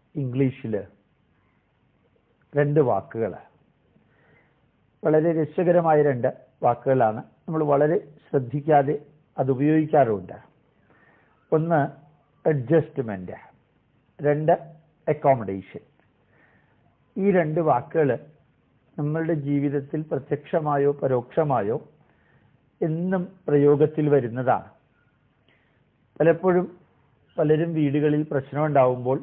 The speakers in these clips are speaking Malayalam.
ഇംഗ്ലീഷിൽ രണ്ട് വാക്കുകൾ വളരെ രസകരമായ രണ്ട് വാക്കുകളാണ് നമ്മൾ വളരെ ശ്രദ്ധിക്കാതെ അത് ഉപയോഗിക്കാറുമുണ്ട് ഒന്ന് അഡ്ജസ്റ്റ്മെന്റ് രണ്ട് അക്കോമഡേഷൻ ഈ രണ്ട് വാക്കുകൾ നമ്മളുടെ ജീവിതത്തിൽ പ്രത്യക്ഷമായോ പരോക്ഷമായോ എന്നും പ്രയോഗത്തിൽ വരുന്നതാണ് പലപ്പോഴും പലരും വീടുകളിൽ പ്രശ്നമുണ്ടാവുമ്പോൾ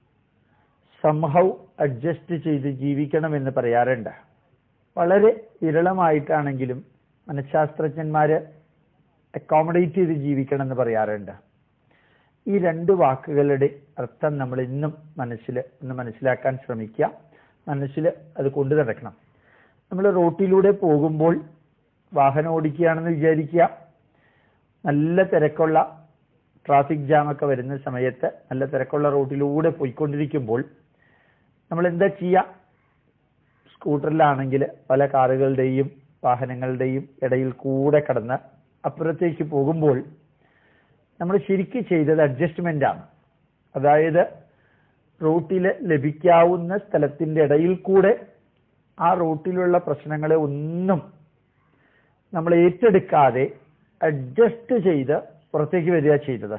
സംഹൗ അഡ്ജസ്റ്റ് ചെയ്ത് ജീവിക്കണമെന്ന് പറയാറുണ്ട് വളരെ വിരളമായിട്ടാണെങ്കിലും മനഃശാസ്ത്രജ്ഞന്മാര് അക്കോമഡേറ്റ് ചെയ്ത് ജീവിക്കണം എന്ന് പറയാറുണ്ട് ഈ രണ്ട് വാക്കുകളുടെ അർത്ഥം നമ്മൾ ഇന്നും മനസ്സിൽ ഒന്ന് മനസ്സിലാക്കാൻ ശ്രമിക്കുക മനസ്സിൽ അത് കൊണ്ടു നടക്കണം നമ്മൾ റോട്ടിലൂടെ പോകുമ്പോൾ വാഹനം ഓടിക്കുകയാണെന്ന് വിചാരിക്കുക നല്ല തിരക്കുള്ള ട്രാഫിക് ജാം ഒക്കെ വരുന്ന സമയത്ത് നല്ല തിരക്കുള്ള റോട്ടിലൂടെ പോയിക്കൊണ്ടിരിക്കുമ്പോൾ നമ്മൾ എന്താ ചെയ്യുക സ്കൂട്ടറിലാണെങ്കിൽ പല കാറുകളുടെയും വാഹനങ്ങളുടെയും ഇടയിൽ കൂടെ കടന്ന് അപ്പുറത്തേക്ക് പോകുമ്പോൾ നമ്മൾ ശരിക്ക് ചെയ്തത് അഡ്ജസ്റ്റ്മെന്റ് ആണ് അതായത് റൂട്ടിൽ ലഭിക്കാവുന്ന സ്ഥലത്തിന്റെ ഇടയിൽ കൂടെ ആ റൂട്ടിലുള്ള പ്രശ്നങ്ങളെ ഒന്നും നമ്മൾ ഏറ്റെടുക്കാതെ അഡ്ജസ്റ്റ് ചെയ്ത് പുറത്തേക്ക് വരിക ചെയ്തത്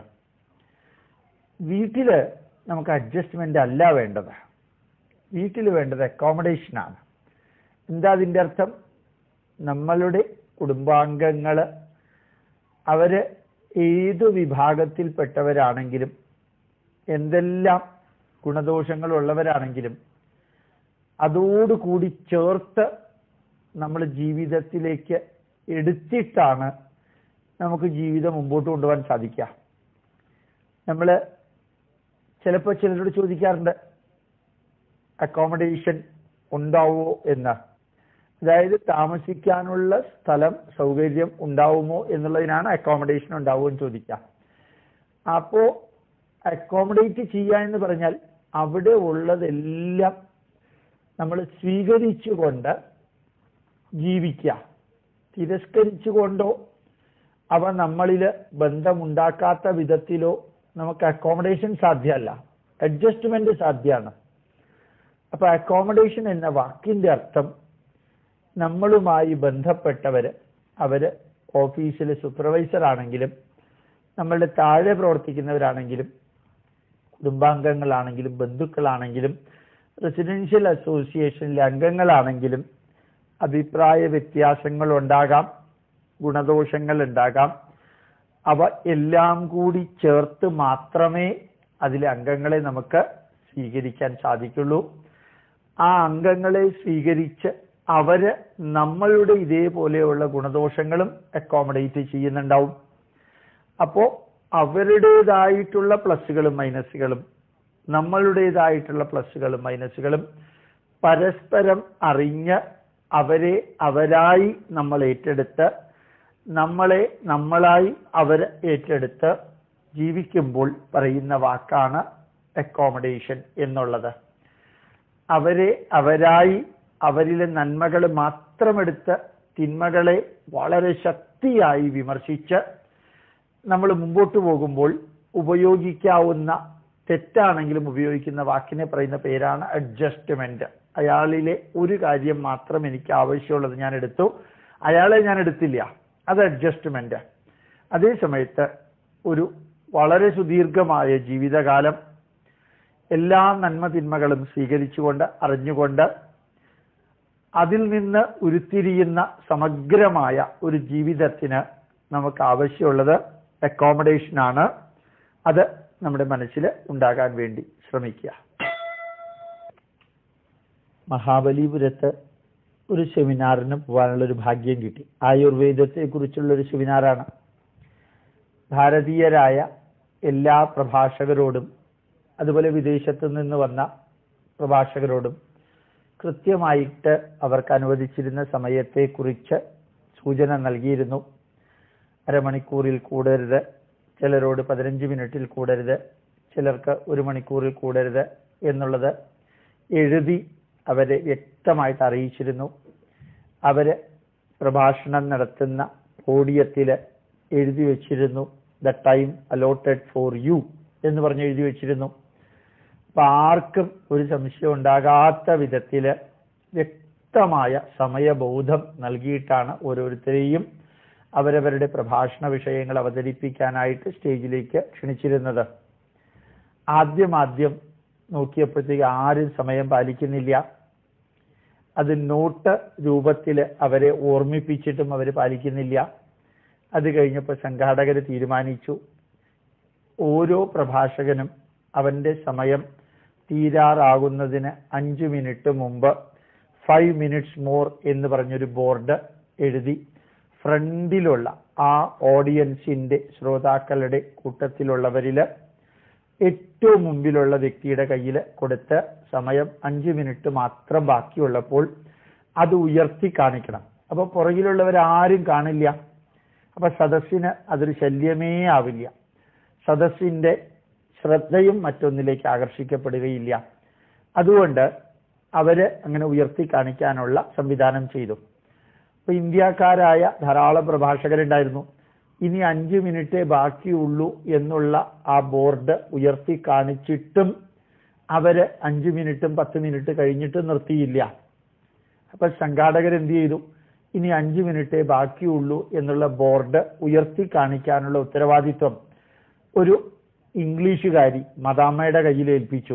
വീട്ടില് നമുക്ക് അഡ്ജസ്റ്റ്മെന്റ് അല്ല വേണ്ടത് വീട്ടിൽ വേണ്ടത് അക്കോമഡേഷൻ ആണ് എന്താ അതിന്റെ അർത്ഥം നമ്മളുടെ കുടുംബാംഗങ്ങള് അവര് ഏതു വിഭാഗത്തിൽപ്പെട്ടവരാണെങ്കിലും എന്തെല്ലാം ഗുണദോഷങ്ങളുള്ളവരാണെങ്കിലും അതോടുകൂടി ചേർത്ത് നമ്മൾ ജീവിതത്തിലേക്ക് എടുത്തിട്ടാണ് നമുക്ക് ജീവിതം മുമ്പോട്ട് കൊണ്ടുപോകാൻ സാധിക്കുക നമ്മൾ ചിലപ്പോൾ ചിലരോട് ചോദിക്കാറുണ്ട് അക്കോമഡേഷൻ ഉണ്ടാവോ എന്ന് അതായത് താമസിക്കാനുള്ള സ്ഥലം സൗകര്യം ഉണ്ടാവുമോ എന്നുള്ളതിനാണ് അക്കോമഡേഷൻ ഉണ്ടാവുമോ എന്ന് ചോദിക്കുക അപ്പോ അക്കോമഡേറ്റ് ചെയ്യുക എന്ന് പറഞ്ഞാൽ അവിടെ ഉള്ളതെല്ലാം നമ്മൾ സ്വീകരിച്ചുകൊണ്ട് ജീവിക്കുക തിരസ്കരിച്ചുകൊണ്ടോ അവ നമ്മളിൽ ബന്ധമുണ്ടാക്കാത്ത വിധത്തിലോ നമുക്ക് അക്കോമഡേഷൻ സാധ്യമല്ല അഡ്ജസ്റ്റ്മെന്റ് സാധ്യമാണ് അപ്പൊ അക്കോമഡേഷൻ എന്ന വാക്കിന്റെ അർത്ഥം നമ്മളുമായി ബന്ധപ്പെട്ടവര് അവര് ഓഫീസിലെ സൂപ്പർവൈസർ ആണെങ്കിലും നമ്മളുടെ താഴെ പ്രവർത്തിക്കുന്നവരാണെങ്കിലും കുടുംബാംഗങ്ങളാണെങ്കിലും ബന്ധുക്കളാണെങ്കിലും റെസിഡൻഷ്യൽ അസോസിയേഷനിലെ അംഗങ്ങളാണെങ്കിലും അഭിപ്രായ വ്യത്യാസങ്ങൾ ഉണ്ടാകാം ഗുണദോഷങ്ങൾ ഉണ്ടാകാം അവ എല്ലാം കൂടി ചേർത്ത് മാത്രമേ അതിലെ അംഗങ്ങളെ നമുക്ക് സ്വീകരിക്കാൻ സാധിക്കുള്ളൂ ആ അംഗങ്ങളെ സ്വീകരിച്ച് അവര് നമ്മളുടെ ഇതേപോലെയുള്ള ഗുണദോഷങ്ങളും അക്കോമഡേറ്റ് ചെയ്യുന്നുണ്ടാവും അപ്പോ അവരുടേതായിട്ടുള്ള പ്ലസുകളും മൈനസുകളും നമ്മളുടേതായിട്ടുള്ള പ്ലസുകളും മൈനസുകളും പരസ്പരം അറിഞ്ഞ് അവരെ അവരായി നമ്മൾ ഏറ്റെടുത്ത് നമ്മളെ നമ്മളായി അവർ ഏറ്റെടുത്ത് ജീവിക്കുമ്പോൾ പറയുന്ന വാക്കാണ് അക്കോമഡേഷൻ എന്നുള്ളത് അവരെ അവരായി അവരിലെ നന്മകൾ മാത്രമെടുത്ത് തിന്മകളെ വളരെ ശക്തിയായി വിമർശിച്ച് നമ്മൾ മുമ്പോട്ട് പോകുമ്പോൾ ഉപയോഗിക്കാവുന്ന തെറ്റാണെങ്കിലും ഉപയോഗിക്കുന്ന വാക്കിനെ പറയുന്ന പേരാണ് അഡ്ജസ്റ്റ്മെന്റ് അയാളിലെ ഒരു കാര്യം മാത്രം എനിക്ക് ആവശ്യമുള്ളത് ഞാൻ എടുത്തു അയാളെ ഞാൻ എടുത്തില്ല അത് അഡ്ജസ്റ്റ്മെന്റ് അതേ സമയത്ത് ഒരു വളരെ സുദീർഘമായ ജീവിതകാലം എല്ലാ നന്മ തിന്മകളും സ്വീകരിച്ചുകൊണ്ട് അറിഞ്ഞുകൊണ്ട് അതിൽ നിന്ന് ഉരുത്തിരിയുന്ന സമഗ്രമായ ഒരു ജീവിതത്തിന് നമുക്ക് ആവശ്യമുള്ളത് അക്കോമഡേഷൻ ആണ് അത് നമ്മുടെ മനസ്സിൽ ഉണ്ടാകാൻ വേണ്ടി ശ്രമിക്കുക മഹാബലിപുരത്ത് ഒരു സെമിനാറിന് പോകാനുള്ള ഒരു ഭാഗ്യം കിട്ടി ആയുർവേദത്തെ കുറിച്ചുള്ള ഒരു സെമിനാറാണ് ഭാരതീയരായ എല്ലാ പ്രഭാഷകരോടും അതുപോലെ വിദേശത്ത് നിന്ന് വന്ന പ്രഭാഷകരോടും കൃത്യമായിട്ട് അവർക്ക് അനുവദിച്ചിരുന്ന സമയത്തെക്കുറിച്ച് സൂചന നൽകിയിരുന്നു അരമണിക്കൂറിൽ കൂടരുത് ചിലരോട് പതിനഞ്ച് മിനിറ്റിൽ കൂടരുത് ചിലർക്ക് ഒരു മണിക്കൂറിൽ കൂടരുത് എന്നുള്ളത് എഴുതി അവരെ വ്യക്തമായിട്ട് അറിയിച്ചിരുന്നു അവര് പ്രഭാഷണം നടത്തുന്ന പോഡിയത്തിൽ എഴുതി വെച്ചിരുന്നു the time allotted for you എന്ന് പറഞ്ഞ് എഴുതി വെച്ചിരുന്നു അപ്പൊ ആർക്കും ഒരു സംശയം ഉണ്ടാകാത്ത വിധത്തില് വ്യക്തമായ സമയബോധം നൽകിയിട്ടാണ് ഓരോരുത്തരെയും അവരവരുടെ പ്രഭാഷണ വിഷയങ്ങൾ അവതരിപ്പിക്കാനായിട്ട് സ്റ്റേജിലേക്ക് ക്ഷണിച്ചിരുന്നത് ആദ്യം ആദ്യം നോക്കിയപ്പോഴത്തേക്ക് ആരും സമയം പാലിക്കുന്നില്ല അത് നോട്ട് രൂപത്തിൽ അവരെ ഓർമ്മിപ്പിച്ചിട്ടും അവർ പാലിക്കുന്നില്ല അത് കഴിഞ്ഞപ്പോൾ സംഘാടകർ തീരുമാനിച്ചു ഓരോ പ്രഭാഷകനും അവന്റെ സമയം തീരാറാകുന്നതിന് അഞ്ച് മിനിറ്റ് മുമ്പ് ഫൈവ് മിനിറ്റ്സ് മോർ എന്ന് പറഞ്ഞൊരു ബോർഡ് എഴുതി ഫ്രണ്ടിലുള്ള ആ ഓഡിയൻസിന്റെ ശ്രോതാക്കളുടെ കൂട്ടത്തിലുള്ളവരില് ഏറ്റവും മുമ്പിലുള്ള വ്യക്തിയുടെ കയ്യിൽ കൊടുത്ത് സമയം അഞ്ച് മിനിറ്റ് മാത്രം ബാക്കിയുള്ളപ്പോൾ അത് ഉയർത്തി കാണിക്കണം അപ്പൊ പുറകിലുള്ളവരാരും കാണില്ല അപ്പൊ സദസ്സിന് അതൊരു ശല്യമേ ആവില്ല സദസ്സിന്റെ ശ്രദ്ധയും മറ്റൊന്നിലേക്ക് ആകർഷിക്കപ്പെടുകയില്ല അതുകൊണ്ട് അവര് അങ്ങനെ ഉയർത്തി കാണിക്കാനുള്ള സംവിധാനം ചെയ്തു അപ്പൊ ഇന്ത്യക്കാരായ ധാരാളം പ്രഭാഷകരുണ്ടായിരുന്നു ഇനി അഞ്ച് മിനിറ്റേ ബാക്കിയുള്ളൂ എന്നുള്ള ആ ബോർഡ് ഉയർത്തി കാണിച്ചിട്ടും അവര് അഞ്ച് മിനിറ്റും പത്ത് മിനിറ്റ് കഴിഞ്ഞിട്ട് നിർത്തിയില്ല അപ്പൊ സംഘാടകർ എന്ത് ചെയ്തു ഇനി അഞ്ച് മിനിറ്റേ ബാക്കിയുള്ളൂ എന്നുള്ള ബോർഡ് ഉയർത്തി കാണിക്കാനുള്ള ഉത്തരവാദിത്വം ഒരു ഇംഗ്ലീഷുകാരി മദാമ്മയുടെ കയ്യിൽ ഏൽപ്പിച്ചു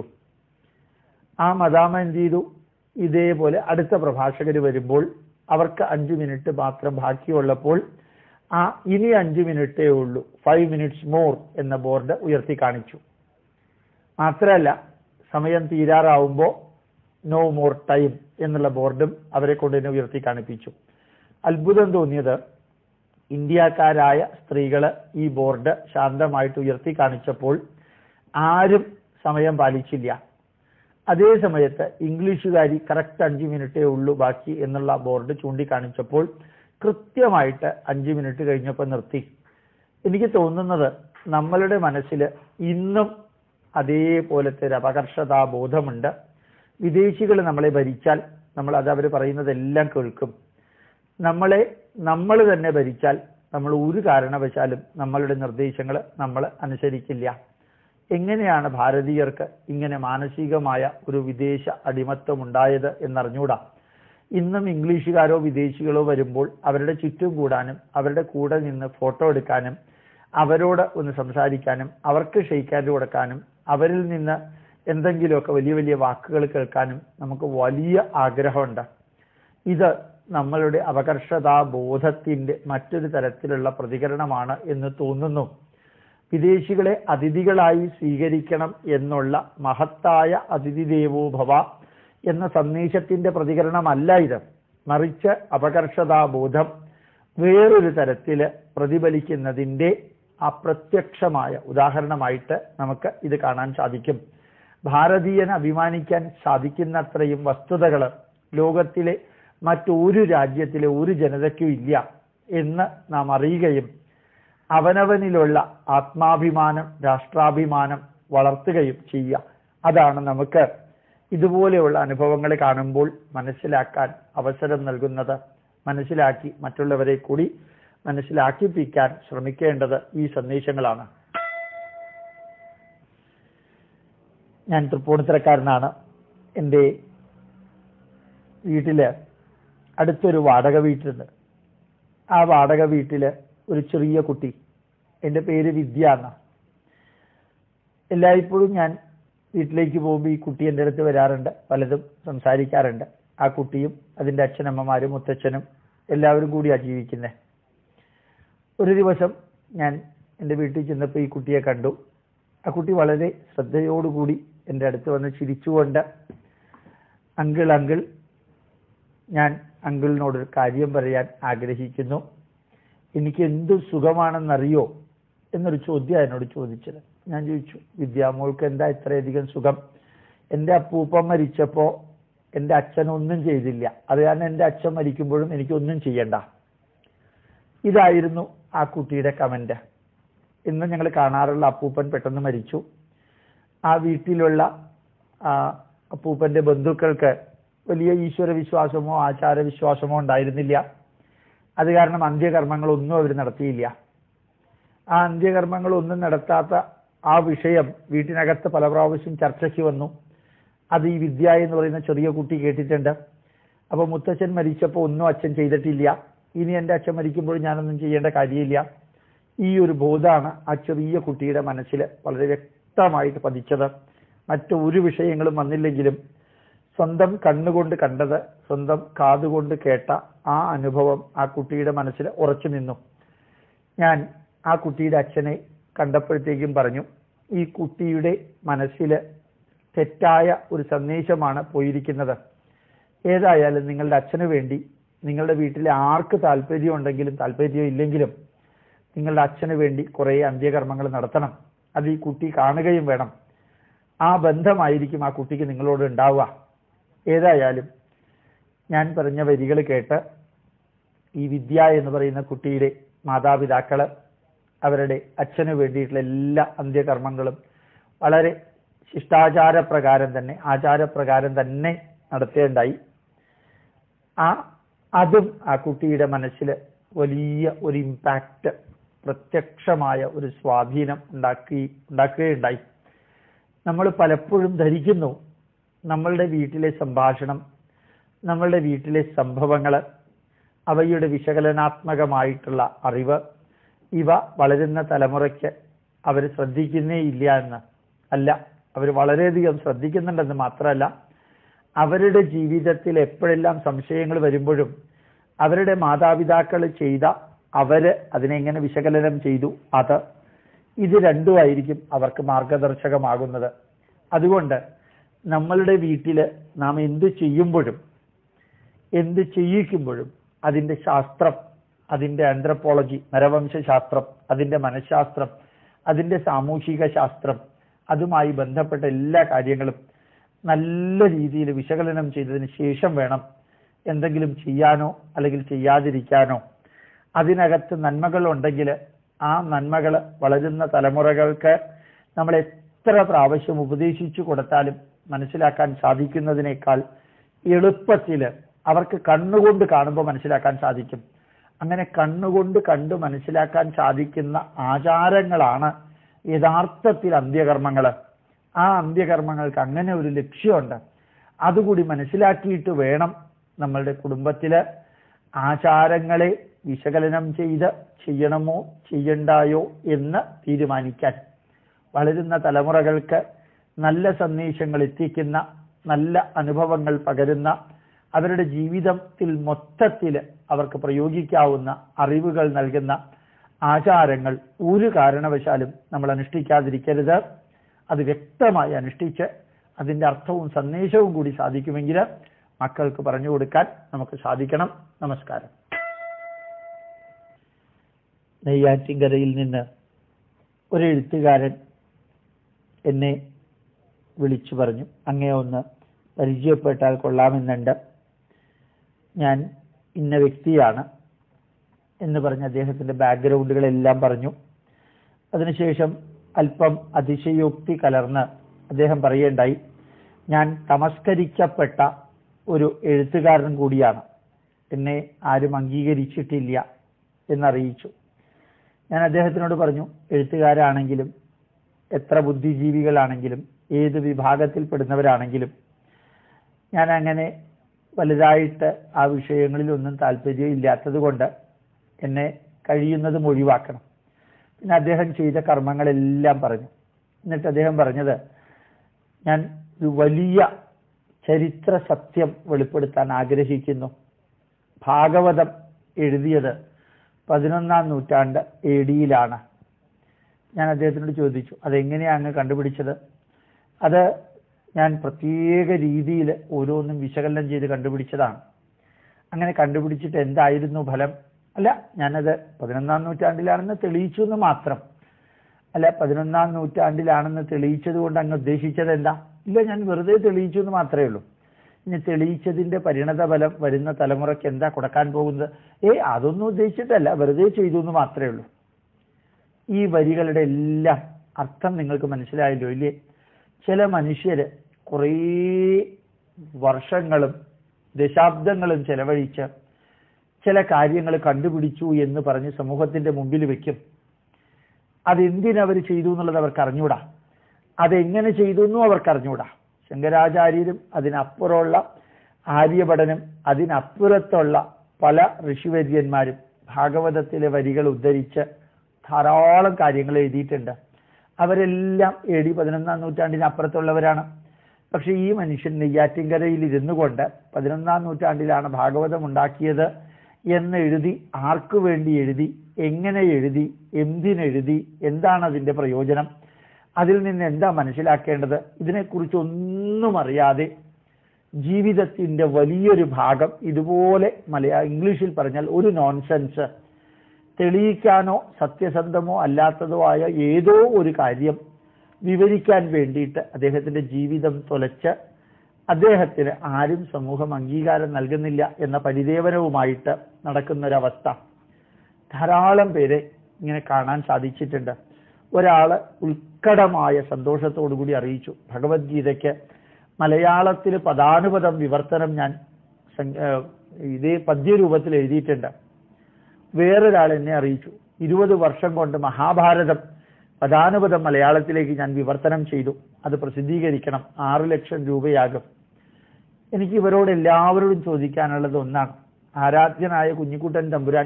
ആ മദാമ എന്ത് ചെയ്തു ഇതേപോലെ അടുത്ത പ്രഭാഷകർ വരുമ്പോൾ അവർക്ക് അഞ്ച് മിനിറ്റ് മാത്രം ബാക്കിയുള്ളപ്പോൾ ആ ഇനി അഞ്ച് മിനിറ്റേ ഉള്ളൂ ഫൈവ് മിനിറ്റ്സ് മോർ എന്ന ബോർഡ് ഉയർത്തി കാണിച്ചു മാത്രമല്ല സമയം തീരാറാവുമ്പോൾ നോ മോർ ടൈം എന്നുള്ള ബോർഡും അവരെ കൊണ്ട് തന്നെ ഉയർത്തി കാണിപ്പിച്ചു അത്ഭുതം തോന്നിയത് ഇന്ത്യക്കാരായ സ്ത്രീകള് ഈ ബോർഡ് ശാന്തമായിട്ട് ഉയർത്തി കാണിച്ചപ്പോൾ ആരും സമയം പാലിച്ചില്ല അതേ സമയത്ത് ഇംഗ്ലീഷുകാരി കറക്റ്റ് അഞ്ച് മിനിറ്റേ ഉള്ളൂ ബാക്കി എന്നുള്ള ബോർഡ് ചൂണ്ടിക്കാണിച്ചപ്പോൾ കൃത്യമായിട്ട് അഞ്ച് മിനിറ്റ് കഴിഞ്ഞപ്പോൾ നിർത്തി എനിക്ക് തോന്നുന്നത് നമ്മളുടെ മനസ്സിൽ ഇന്നും അതേപോലത്തെ ഒരു അപകർഷതാ ബോധമുണ്ട് വിദേശികൾ നമ്മളെ ഭരിച്ചാൽ നമ്മൾ അത് അവർ പറയുന്നതെല്ലാം കേൾക്കും നമ്മളെ നമ്മൾ തന്നെ ഭരിച്ചാൽ നമ്മൾ ഒരു കാരണവശാലും നമ്മളുടെ നിർദ്ദേശങ്ങൾ നമ്മൾ അനുസരിക്കില്ല എങ്ങനെയാണ് ഭാരതീയർക്ക് ഇങ്ങനെ മാനസികമായ ഒരു വിദേശ അടിമത്വം ഉണ്ടായത് എന്നറിഞ്ഞൂടാ ഇന്നും ഇംഗ്ലീഷുകാരോ വിദേശികളോ വരുമ്പോൾ അവരുടെ ചുറ്റും കൂടാനും അവരുടെ കൂടെ നിന്ന് ഫോട്ടോ എടുക്കാനും അവരോട് ഒന്ന് സംസാരിക്കാനും അവർക്ക് ഷെയ്ക്കാൻഡ് കൊടുക്കാനും അവരിൽ നിന്ന് എന്തെങ്കിലുമൊക്കെ വലിയ വലിയ വാക്കുകൾ കേൾക്കാനും നമുക്ക് വലിയ ആഗ്രഹമുണ്ട് ഇത് നമ്മളുടെ അപകർഷതാ ബോധത്തിന്റെ മറ്റൊരു തരത്തിലുള്ള പ്രതികരണമാണ് എന്ന് തോന്നുന്നു വിദേശികളെ അതിഥികളായി സ്വീകരിക്കണം എന്നുള്ള മഹത്തായ അതിഥി ദേവോ ഭവ എന്ന സന്ദേശത്തിന്റെ പ്രതികരണമല്ല ഇത് മറിച്ച് അപകർഷതാ ബോധം വേറൊരു തരത്തില് പ്രതിഫലിക്കുന്നതിന്റെ അപ്രത്യക്ഷമായ ഉദാഹരണമായിട്ട് നമുക്ക് ഇത് കാണാൻ സാധിക്കും ഭാരതീയന് അഭിമാനിക്കാൻ സാധിക്കുന്നത്രയും വസ്തുതകൾ ലോകത്തിലെ മറ്റൊരു രാജ്യത്തിലെ ഒരു ജനതയ്ക്കും ഇല്ല എന്ന് നാം അറിയുകയും അവനവനിലുള്ള ആത്മാഭിമാനം രാഷ്ട്രാഭിമാനം വളർത്തുകയും ചെയ്യുക അതാണ് നമുക്ക് ഇതുപോലെയുള്ള അനുഭവങ്ങൾ കാണുമ്പോൾ മനസ്സിലാക്കാൻ അവസരം നൽകുന്നത് മനസ്സിലാക്കി മറ്റുള്ളവരെ കൂടി മനസ്സിലാക്കിപ്പിക്കാൻ ശ്രമിക്കേണ്ടത് ഈ സന്ദേശങ്ങളാണ് ഞാൻ തൃപ്പൂണിത്തരക്കാരനാണ് എൻ്റെ വീട്ടില് അടുത്തൊരു വാടക വീട്ടിലുണ്ട് ആ വാടക വീട്ടില് ഒരു ചെറിയ കുട്ടി എൻ്റെ പേര് വിദ്യ എന്ന എല്ലായ്പ്പോഴും ഞാൻ വീട്ടിലേക്ക് പോകുമ്പോൾ ഈ കുട്ടി എൻ്റെ അടുത്ത് വരാറുണ്ട് പലതും സംസാരിക്കാറുണ്ട് ആ കുട്ടിയും അതിൻ്റെ അച്ഛനമ്മമാരും മുത്തച്ഛനും എല്ലാവരും കൂടിയാണ് ജീവിക്കുന്നത് ഒരു ദിവസം ഞാൻ എൻ്റെ വീട്ടിൽ ചെന്നപ്പോൾ ഈ കുട്ടിയെ കണ്ടു ആ കുട്ടി വളരെ ശ്രദ്ധയോടുകൂടി എൻ്റെ അടുത്ത് വന്ന് ചിരിച്ചുകൊണ്ട് അങ്കിൾ അങ്കിൾ ഞാൻ അങ്കിളിനോടൊരു കാര്യം പറയാൻ ആഗ്രഹിക്കുന്നു എനിക്ക് എന്ത് സുഖമാണെന്നറിയോ എന്നൊരു ചോദ്യം എന്നോട് ചോദിച്ചത് ഞാൻ ചോദിച്ചു വിദ്യാമോൾക്ക് എന്താ ഇത്രയധികം സുഖം എൻ്റെ അപ്പൂപ്പൻ മരിച്ചപ്പോ എൻ്റെ അച്ഛൻ ഒന്നും ചെയ്തില്ല അത് കാരണം എൻ്റെ അച്ഛൻ മരിക്കുമ്പോഴും എനിക്കൊന്നും ചെയ്യണ്ട ഇതായിരുന്നു ആ കുട്ടിയുടെ കമന്റ് ഇന്ന് ഞങ്ങൾ കാണാറുള്ള അപ്പൂപ്പൻ പെട്ടെന്ന് മരിച്ചു ആ വീട്ടിലുള്ള ആ അപ്പൂപ്പന്റെ ബന്ധുക്കൾക്ക് വലിയ ഈശ്വര വിശ്വാസമോ ആചാര വിശ്വാസമോ ഉണ്ടായിരുന്നില്ല അത് കാരണം അന്ത്യകർമ്മങ്ങളൊന്നും അവർ നടത്തിയില്ല ആ അന്ത്യകർമ്മങ്ങളൊന്നും നടത്താത്ത ആ വിഷയം വീട്ടിനകത്ത് പല പ്രാവശ്യം ചർച്ചയ്ക്ക് വന്നു അത് ഈ വിദ്യ എന്ന് പറയുന്ന ചെറിയ കുട്ടി കേട്ടിട്ടുണ്ട് അപ്പൊ മുത്തച്ഛൻ മരിച്ചപ്പോൾ ഒന്നും അച്ഛൻ ചെയ്തിട്ടില്ല ഇനി എൻ്റെ അച്ഛൻ മരിക്കുമ്പോൾ ഞാനൊന്നും ചെയ്യേണ്ട കാര്യമില്ല ഈ ഒരു ബോധമാണ് ആ ചെറിയ കുട്ടിയുടെ മനസ്സിൽ വളരെ വ്യക്തമായിട്ട് പതിച്ചത് മറ്റു ഒരു വിഷയങ്ങളും വന്നില്ലെങ്കിലും സ്വന്തം കണ്ണുകൊണ്ട് കണ്ടത് സ്വന്തം കാതുകൊണ്ട് കേട്ട ആ അനുഭവം ആ കുട്ടിയുടെ മനസ്സിൽ ഉറച്ചു നിന്നു ഞാൻ ആ കുട്ടിയുടെ അച്ഛനെ കണ്ടപ്പോഴത്തേക്കും പറഞ്ഞു ഈ കുട്ടിയുടെ മനസ്സിൽ തെറ്റായ ഒരു സന്ദേശമാണ് പോയിരിക്കുന്നത് ഏതായാലും നിങ്ങളുടെ അച്ഛന് വേണ്ടി നിങ്ങളുടെ വീട്ടിലെ ആർക്ക് താല്പര്യം ഉണ്ടെങ്കിലും താല്പര്യം ഇല്ലെങ്കിലും നിങ്ങളുടെ അച്ഛന് വേണ്ടി കുറേ അന്ത്യകർമ്മങ്ങൾ നടത്തണം അത് ഈ കുട്ടി കാണുകയും വേണം ആ ബന്ധമായിരിക്കും ആ കുട്ടിക്ക് നിങ്ങളോട് ഉണ്ടാവുക ഏതായാലും ഞാൻ പറഞ്ഞ വരികൾ കേട്ട് ഈ വിദ്യ എന്ന് പറയുന്ന കുട്ടിയുടെ മാതാപിതാക്കള് അവരുടെ അച്ഛന് വേണ്ടിയിട്ടുള്ള എല്ലാ അന്ത്യകർമ്മങ്ങളും വളരെ ശിഷ്ടാചാരപ്രകാരം തന്നെ ആചാരപ്രകാരം തന്നെ നടത്തേണ്ടായി ആ അതും ആ കുട്ടിയുടെ മനസ്സിൽ വലിയ ഒരു ഇമ്പാക്റ്റ് പ്രത്യക്ഷമായ ഒരു സ്വാധീനം ഉണ്ടാക്കി ഉണ്ടാക്കുകയുണ്ടായി നമ്മൾ പലപ്പോഴും ധരിക്കുന്നു നമ്മളുടെ വീട്ടിലെ സംഭാഷണം നമ്മളുടെ വീട്ടിലെ സംഭവങ്ങൾ അവയുടെ വിശകലനാത്മകമായിട്ടുള്ള അറിവ് ഇവ വളരുന്ന തലമുറയ്ക്ക് അവർ ശ്രദ്ധിക്കുന്നേ ഇല്ല എന്ന് അല്ല അവർ വളരെയധികം ശ്രദ്ധിക്കുന്നുണ്ടെന്ന് മാത്രമല്ല അവരുടെ ജീവിതത്തിൽ എപ്പോഴെല്ലാം സംശയങ്ങൾ വരുമ്പോഴും അവരുടെ മാതാപിതാക്കൾ ചെയ്ത അവര് അതിനെങ്ങനെ വിശകലനം ചെയ്തു അത് ഇത് രണ്ടുമായിരിക്കും അവർക്ക് മാർഗദർശകമാകുന്നത് അതുകൊണ്ട് നമ്മളുടെ വീട്ടില് നാം എന്ത് ചെയ്യുമ്പോഴും എന്ത് ചെയ്യിക്കുമ്പോഴും അതിന്റെ ശാസ്ത്രം അതിന്റെ ആന്ത്രപ്പോളജി നരവംശ ശാസ്ത്രം അതിന്റെ മനഃശാസ്ത്രം അതിന്റെ സാമൂഹിക ശാസ്ത്രം അതുമായി ബന്ധപ്പെട്ട എല്ലാ കാര്യങ്ങളും നല്ല രീതിയിൽ വിശകലനം ചെയ്തതിന് ശേഷം വേണം എന്തെങ്കിലും ചെയ്യാനോ അല്ലെങ്കിൽ ചെയ്യാതിരിക്കാനോ അതിനകത്ത് നന്മകൾ ഉണ്ടെങ്കിൽ ആ നന്മകൾ വളരുന്ന തലമുറകൾക്ക് നമ്മൾ എത്ര പ്രാവശ്യം ഉപദേശിച്ചു കൊടുത്താലും മനസ്സിലാക്കാൻ സാധിക്കുന്നതിനേക്കാൾ എളുപ്പത്തിൽ അവർക്ക് കണ്ണുകൊണ്ട് കാണുമ്പോൾ മനസ്സിലാക്കാൻ സാധിക്കും അങ്ങനെ കണ്ണുകൊണ്ട് കണ്ട് മനസ്സിലാക്കാൻ സാധിക്കുന്ന ആചാരങ്ങളാണ് യഥാർത്ഥത്തിൽ അന്ത്യകർമ്മങ്ങൾ ആ അന്ത്യകർമ്മങ്ങൾക്ക് അങ്ങനെ ഒരു ലക്ഷ്യമുണ്ട് അതുകൂടി മനസ്സിലാക്കിയിട്ട് വേണം നമ്മളുടെ കുടുംബത്തില് ആചാരങ്ങളെ വിശകലനം ചെയ്ത് ചെയ്യണമോ ചെയ്യണ്ടായോ എന്ന് തീരുമാനിക്കാൻ വളരുന്ന തലമുറകൾക്ക് നല്ല സന്ദേശങ്ങൾ എത്തിക്കുന്ന നല്ല അനുഭവങ്ങൾ പകരുന്ന അവരുടെ ജീവിതത്തിൽ മൊത്തത്തിൽ അവർക്ക് പ്രയോഗിക്കാവുന്ന അറിവുകൾ നൽകുന്ന ആചാരങ്ങൾ ഒരു കാരണവശാലും നമ്മൾ അനുഷ്ഠിക്കാതിരിക്കരുത് അത് വ്യക്തമായി അനുഷ്ഠിച്ച് അതിന്റെ അർത്ഥവും സന്ദേശവും കൂടി സാധിക്കുമെങ്കിൽ മക്കൾക്ക് പറഞ്ഞു കൊടുക്കാൻ നമുക്ക് സാധിക്കണം നമസ്കാരം നെയ്യാറ്റിൻകരയിൽ നിന്ന് ഒരു എഴുത്തുകാരൻ എന്നെ വിളിച്ചു പറഞ്ഞു അങ്ങേ ഒന്ന് പരിചയപ്പെട്ടാൽ കൊള്ളാമെന്നുണ്ട് ഞാൻ ഇന്ന വ്യക്തിയാണ് എന്ന് പറഞ്ഞ് അദ്ദേഹത്തിന്റെ ബാക്ക്ഗ്രൗണ്ടുകളെല്ലാം പറഞ്ഞു അതിനുശേഷം അല്പം അതിശയോക്തി കലർന്ന് അദ്ദേഹം പറയേണ്ടായി ഞാൻ തമസ്കരിക്കപ്പെട്ട ഒരു എഴുത്തുകാരൻ കൂടിയാണ് എന്നെ ആരും അംഗീകരിച്ചിട്ടില്ല എന്നറിയിച്ചു ഞാൻ അദ്ദേഹത്തിനോട് പറഞ്ഞു എഴുത്തുകാരാണെങ്കിലും എത്ര ബുദ്ധിജീവികളാണെങ്കിലും ഏത് വിഭാഗത്തിൽപ്പെടുന്നവരാണെങ്കിലും ഞാൻ അങ്ങനെ വലുതായിട്ട് ആ വിഷയങ്ങളിലൊന്നും താല്പര്യം ഇല്ലാത്തത് കൊണ്ട് എന്നെ കഴിയുന്നതും ഒഴിവാക്കണം പിന്നെ അദ്ദേഹം ചെയ്ത കർമ്മങ്ങളെല്ലാം പറഞ്ഞു എന്നിട്ട് അദ്ദേഹം പറഞ്ഞത് ഞാൻ ഒരു വലിയ ചരിത്ര സത്യം വെളിപ്പെടുത്താൻ ആഗ്രഹിക്കുന്നു ഭാഗവതം എഴുതിയത് പതിനൊന്നാം നൂറ്റാണ്ട് എ ഡിയിലാണ് ഞാൻ അദ്ദേഹത്തിനോട് ചോദിച്ചു അതെങ്ങനെയാണ് അങ്ങ് കണ്ടുപിടിച്ചത് അത് ഞാൻ പ്രത്യേക രീതിയിൽ ഓരോന്നും വിശകലനം ചെയ്ത് കണ്ടുപിടിച്ചതാണ് അങ്ങനെ കണ്ടുപിടിച്ചിട്ട് എന്തായിരുന്നു ഫലം അല്ല ഞാനത് പതിനൊന്നാം നൂറ്റാണ്ടിലാണെന്ന് തെളിയിച്ചു എന്ന് മാത്രം അല്ല പതിനൊന്നാം നൂറ്റാണ്ടിലാണെന്ന് തെളിയിച്ചത് കൊണ്ട് അങ്ങ് ഉദ്ദേശിച്ചത് എന്താ ഇല്ല ഞാൻ വെറുതെ തെളിയിച്ചു എന്ന് മാത്രമേ ഉള്ളൂ ഇനി തെളിയിച്ചതിന്റെ പരിണത ഫലം വരുന്ന തലമുറയ്ക്ക് എന്താ കൊടുക്കാൻ പോകുന്നത് ഏ അതൊന്നും ഉദ്ദേശിച്ചിട്ടല്ല വെറുതെ ചെയ്തു എന്ന് മാത്രമേ ഉള്ളൂ ഈ വരികളുടെ എല്ലാം അർത്ഥം നിങ്ങൾക്ക് മനസ്സിലായല്ലോ ഇല്ലേ ചില മനുഷ്യര് കുറേ വർഷങ്ങളും ദശാബ്ദങ്ങളും ചെലവഴിച്ച് ചില കാര്യങ്ങൾ കണ്ടുപിടിച്ചു എന്ന് പറഞ്ഞ് സമൂഹത്തിന്റെ മുമ്പിൽ വെക്കും അതെന്തിനവർ ചെയ്തു എന്നുള്ളത് അവർക്ക് അറിഞ്ഞൂടാ അതെങ്ങനെ ചെയ്തു എന്നും അവർക്ക് അറിഞ്ഞൂടാ ശങ്കരാചാര്യരും അതിനപ്പുറമുള്ള ആര്യപഠനം അതിനപ്പുറത്തുള്ള പല ഋഷിവര്യന്മാരും ഭാഗവതത്തിലെ വരികൾ ഉദ്ധരിച്ച് ധാരാളം കാര്യങ്ങൾ എഴുതിയിട്ടുണ്ട് അവരെല്ലാം എ ഡി പതിനൊന്നാം നൂറ്റാണ്ടിന് അപ്പുറത്തുള്ളവരാണ് പക്ഷെ ഈ മനുഷ്യൻ നെയ്യാറ്റിൻകരയിൽ ഇരുന്നു കൊണ്ട് പതിനൊന്നാം നൂറ്റാണ്ടിലാണ് ഭാഗവതം ഉണ്ടാക്കിയത് എന്ന് എഴുതി ആർക്കു വേണ്ടി എഴുതി എങ്ങനെ എഴുതി എന്തിനെഴുതി എന്താണ് അതിന്റെ പ്രയോജനം അതിൽ നിന്ന് എന്താ മനസ്സിലാക്കേണ്ടത് ഇതിനെക്കുറിച്ച് ഒന്നും അറിയാതെ ജീവിതത്തിന്റെ വലിയൊരു ഭാഗം ഇതുപോലെ മലയാ ഇംഗ്ലീഷിൽ പറഞ്ഞാൽ ഒരു നോൺസെൻസ് തെളിയിക്കാനോ സത്യസന്ധമോ അല്ലാത്തതോ ആയ ഏതോ ഒരു കാര്യം വിവരിക്കാൻ വേണ്ടിയിട്ട് അദ്ദേഹത്തിന്റെ ജീവിതം തുലച്ച് അദ്ദേഹത്തിന് ആരും സമൂഹം അംഗീകാരം നൽകുന്നില്ല എന്ന പരിദേവനവുമായിട്ട് നടക്കുന്നൊരവസ്ഥ ധാരാളം പേരെ ഇങ്ങനെ കാണാൻ സാധിച്ചിട്ടുണ്ട് ഒരാള് ഉത്കടമായ സന്തോഷത്തോടു കൂടി അറിയിച്ചു ഭഗവത്ഗീതയ്ക്ക് മലയാളത്തിൽ പദാനുപദം വിവർത്തനം ഞാൻ സം- ഏഹ് ഇതേ പദ്യരൂപത്തിൽ എഴുതിയിട്ടുണ്ട് വേറൊരാൾ എന്നെ അറിയിച്ചു ഇരുപത് വർഷം കൊണ്ട് മഹാഭാരതം പദാനുപദം മലയാളത്തിലേക്ക് ഞാൻ വിവർത്തനം ചെയ്തു അത് പ്രസിദ്ധീകരിക്കണം ആറു ലക്ഷം രൂപയാകും എനിക്ക് ഇവരോട് എല്ലാവരോടും ചോദിക്കാനുള്ളത് ഒന്നാണ് ആരാധ്യനായ കുഞ്ഞിക്കുട്ടൻ തമ്പുരാൻ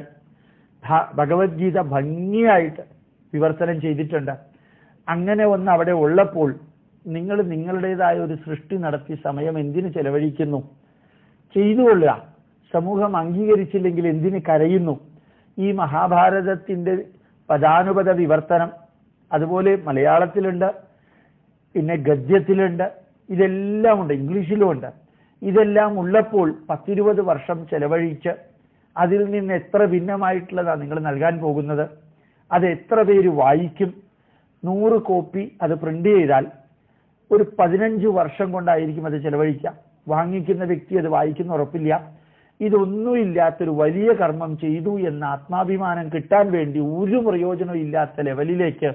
ഭ- ഭഗവത്ഗീത ഭംഗിയായിട്ട് വിവർത്തനം ചെയ്തിട്ടുണ്ട് അങ്ങനെ ഒന്ന് അവിടെ ഉള്ളപ്പോൾ നിങ്ങൾ നിങ്ങളുടേതായ ഒരു സൃഷ്ടി നടത്തി സമയം എന്തിനു ചെലവഴിക്കുന്നു ചെയ്തുകൊള്ളുക സമൂഹം അംഗീകരിച്ചില്ലെങ്കിൽ എന്തിന് കരയുന്നു ഈ മഹാഭാരതത്തിന്റെ പദാനുപത വിവർത്തനം അതുപോലെ മലയാളത്തിലുണ്ട് പിന്നെ ഗദ്യത്തിലുണ്ട് ഇതെല്ലാം ഉണ്ട് ഇംഗ്ലീഷിലും ഉണ്ട് ഇതെല്ലാം ഉള്ളപ്പോൾ പത്തിരുപത് വർഷം ചെലവഴിച്ച് അതിൽ നിന്ന് എത്ര ഭിന്നമായിട്ടുള്ളതാണ് നിങ്ങൾ നൽകാൻ പോകുന്നത് അത് എത്ര പേര് വായിക്കും നൂറ് കോപ്പി അത് പ്രിന്റ് ചെയ്താൽ ഒരു പതിനഞ്ച് വർഷം കൊണ്ടായിരിക്കും അത് ചെലവഴിക്കുക വാങ്ങിക്കുന്ന വ്യക്തി അത് വായിക്കുന്ന ഉറപ്പില്ല ഇതൊന്നുമില്ലാത്തൊരു വലിയ കർമ്മം ചെയ്തു എന്ന ആത്മാഭിമാനം കിട്ടാൻ വേണ്ടി ഒരു പ്രയോജനവും ഇല്ലാത്ത ലെവലിലേക്ക്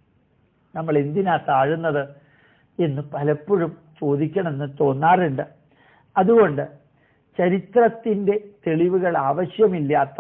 നമ്മൾ എന്തിനാ താഴുന്നത് എന്ന് പലപ്പോഴും ചോദിക്കണമെന്ന് തോന്നാറുണ്ട് അതുകൊണ്ട് ചരിത്രത്തിന്റെ തെളിവുകൾ ആവശ്യമില്ലാത്ത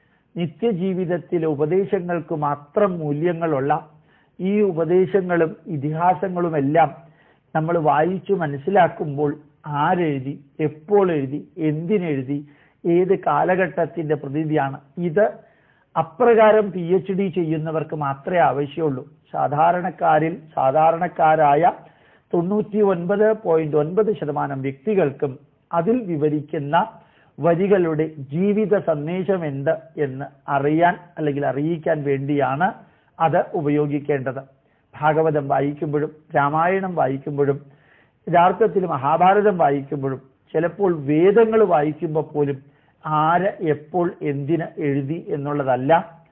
നിത്യജീവിതത്തിലെ ഉപദേശങ്ങൾക്ക് മാത്രം മൂല്യങ്ങളുള്ള ഈ ഉപദേശങ്ങളും ഇതിഹാസങ്ങളുമെല്ലാം നമ്മൾ വായിച്ചു മനസ്സിലാക്കുമ്പോൾ ആരെഴുതി എപ്പോൾ എഴുതി എന്തിനെഴുതി ഏത് കാലഘട്ടത്തിന്റെ പ്രതീതിയാണ് ഇത് അപ്രകാരം പി എച്ച് ഡി ചെയ്യുന്നവർക്ക് മാത്രമേ ആവശ്യമുള്ളൂ സാധാരണക്കാരിൽ സാധാരണക്കാരായ തൊണ്ണൂറ്റി ഒൻപത് പോയിന്റ് ഒൻപത് ശതമാനം വ്യക്തികൾക്കും അതിൽ വിവരിക്കുന്ന വരികളുടെ ജീവിത സന്ദേശം എന്ത് എന്ന് അറിയാൻ അല്ലെങ്കിൽ അറിയിക്കാൻ വേണ്ടിയാണ് അത് ഉപയോഗിക്കേണ്ടത് ഭാഗവതം വായിക്കുമ്പോഴും രാമായണം വായിക്കുമ്പോഴും യഥാർത്ഥത്തിൽ മഹാഭാരതം വായിക്കുമ്പോഴും ചിലപ്പോൾ വേദങ്ങൾ വായിക്കുമ്പോൾ പോലും ആര് എപ്പോൾ എന്തിന് എഴുതി എന്നുള്ളതല്ല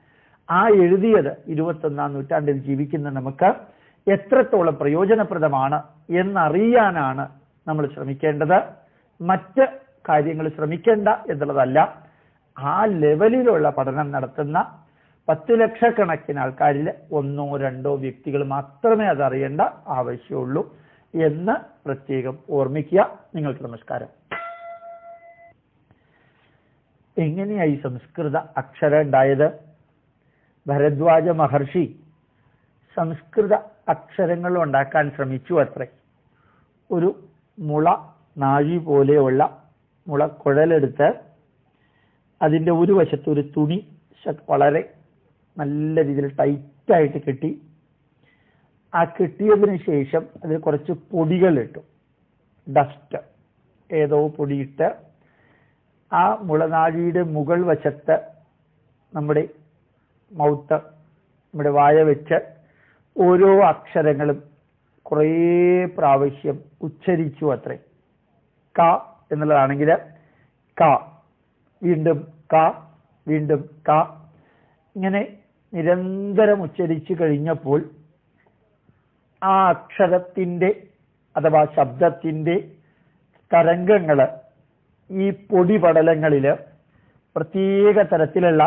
ആ എഴുതിയത് ഇരുപത്തൊന്നാം നൂറ്റാണ്ടിൽ ജീവിക്കുന്ന നമുക്ക് എത്രത്തോളം പ്രയോജനപ്രദമാണ് എന്നറിയാനാണ് നമ്മൾ ശ്രമിക്കേണ്ടത് മറ്റ് കാര്യങ്ങൾ ശ്രമിക്കേണ്ട എന്നുള്ളതല്ല ആ ലെവലിലുള്ള പഠനം നടത്തുന്ന പത്ത് ലക്ഷക്കണക്കിന് ആൾക്കാരിൽ ഒന്നോ രണ്ടോ വ്യക്തികൾ മാത്രമേ അതറിയേണ്ട ആവശ്യമുള്ളൂ എന്ന് പ്രത്യേകം ഓർമ്മിക്കുക നിങ്ങൾക്ക് നമസ്കാരം എങ്ങനെയായി സംസ്കൃത അക്ഷരം ഉണ്ടായത് ഭരദ്വാജ മഹർഷി സംസ്കൃത അക്ഷരങ്ങൾ ഉണ്ടാക്കാൻ ശ്രമിച്ചു അത്രേ ഒരു മുള നാഴി പോലെയുള്ള മുളക്കുഴലെടുത്ത് അതിൻ്റെ ഒരു വശത്ത് ഒരു തുണി ശ- വളരെ നല്ല രീതിയിൽ ടൈറ്റായിട്ട് കെട്ടി ആ കെട്ടിയതിന് ശേഷം അതിൽ കുറച്ച് പൊടികൾ ഇട്ടു ഡസ്റ്റ് ഏതോ പൊടിയിട്ട് ആ മുളനാഴിയുടെ മുകൾ വശത്ത് നമ്മുടെ മൗത്ത് നമ്മുടെ വായ വെച്ച് ഓരോ അക്ഷരങ്ങളും കുറേ പ്രാവശ്യം ഉച്ചരിച്ചു അത്രേ ക എന്നുള്ളതാണെങ്കിൽ ക വീണ്ടും ക വീണ്ടും ക ഇങ്ങനെ നിരന്തരം ഉച്ചരിച്ചു കഴിഞ്ഞപ്പോൾ ആ അക്ഷരത്തിന്റെ അഥവാ ശബ്ദത്തിന്റെ തരംഗങ്ങള് ഈ പൊടിപടലങ്ങളില് പ്രത്യേക തരത്തിലുള്ള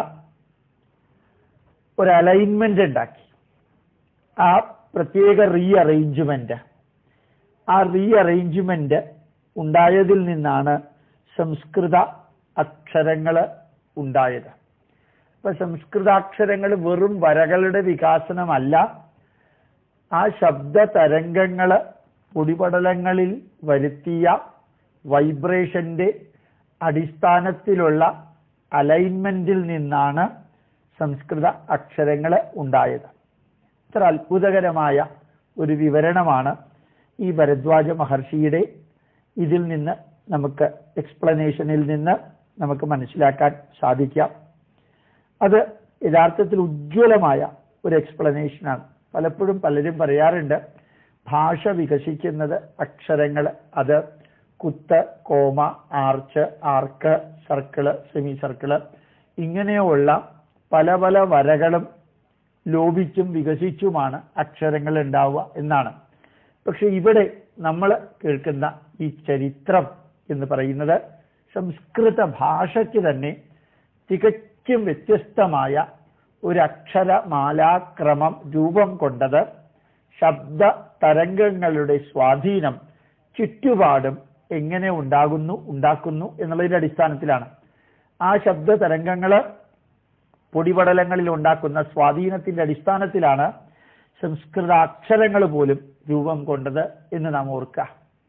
ഒരു അലൈൻമെന്റ് ഉണ്ടാക്കി ആ പ്രത്യേക റീ അറേഞ്ച്മെന്റ് ആ റീ അറേഞ്ച്മെന്റ് ഉണ്ടായതിൽ നിന്നാണ് സംസ്കൃത അക്ഷരങ്ങൾ ഉണ്ടായത് ഇപ്പൊ സംസ്കൃതാക്ഷരങ്ങൾ വെറും വരകളുടെ വികാസനമല്ല ആ ശബ്ദ തരംഗങ്ങള് പൊടിപടലങ്ങളിൽ വരുത്തിയ വൈബ്രേഷന്റെ അടിസ്ഥാനത്തിലുള്ള അലൈൻമെന്റിൽ നിന്നാണ് സംസ്കൃത അക്ഷരങ്ങൾ ഉണ്ടായത് ഇത്ര അത്ഭുതകരമായ ഒരു വിവരണമാണ് ഈ ഭരദ്വാജ മഹർഷിയുടെ ഇതിൽ നിന്ന് നമുക്ക് എക്സ്പ്ലനേഷനിൽ നിന്ന് നമുക്ക് മനസ്സിലാക്കാൻ സാധിക്കാം അത് യഥാർത്ഥത്തിൽ ഉജ്ജ്വലമായ ഒരു എക്സ്പ്ലനേഷനാണ് പലപ്പോഴും പലരും പറയാറുണ്ട് ഭാഷ വികസിക്കുന്നത് അക്ഷരങ്ങൾ അത് കുത്ത് comma arch arc circle semicircle ഇങ്ങനെയുള്ള പല പല വരകളും ലോപിച്ചും വികസിച്ചുമാണ് അക്ഷരങ്ങൾ ഉണ്ടാവുക എന്നാണ് പക്ഷെ ഇവിടെ നമ്മൾ കേൾക്കുന്ന ഈ ചരിത്രം എന്ന് പറയുന്നത് സംസ്കൃത ഭാഷയ്ക്ക് തന്നെ തികച്ചും വ്യത്യസ്തമായ ഒരു അക്ഷരമാലാക്രമം രൂപം കൊണ്ടത് ശബ്ദ തരംഗങ്ങളുടെ സ്വാധീനം ചുറ്റുപാടും എങ്ങനെ ഉണ്ടാകുന്നു ഉണ്ടാക്കുന്നു എന്നുള്ളതിന്റെ അടിസ്ഥാനത്തിലാണ് ആ ശബ്ദ തരംഗങ്ങള് പൊടിപടലങ്ങളിൽ ഉണ്ടാക്കുന്ന സ്വാധീനത്തിന്റെ അടിസ്ഥാനത്തിലാണ് സംസ്കൃത അക്ഷരങ്ങൾ പോലും രൂപം കൊണ്ടത് എന്ന് നാം ഓർക്കുക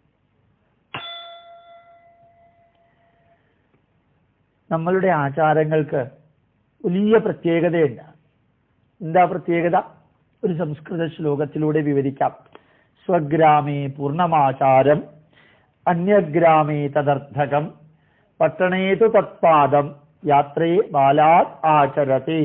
നമ്മളുടെ ആചാരങ്ങൾക്ക് വലിയ പ്രത്യേകതയുണ്ട് എന്താ പ്രത്യേകത ഒരു സംസ്കൃത ശ്ലോകത്തിലൂടെ വിവരിക്കാം സ്വഗ്രാമേ പൂർണ്ണമാചാരം അന്യഗ്രാമേ തദർത്ഥകം പട്ടണേതു തത്പാദം യാത്രേ ബാലാത് ആചരത്തെ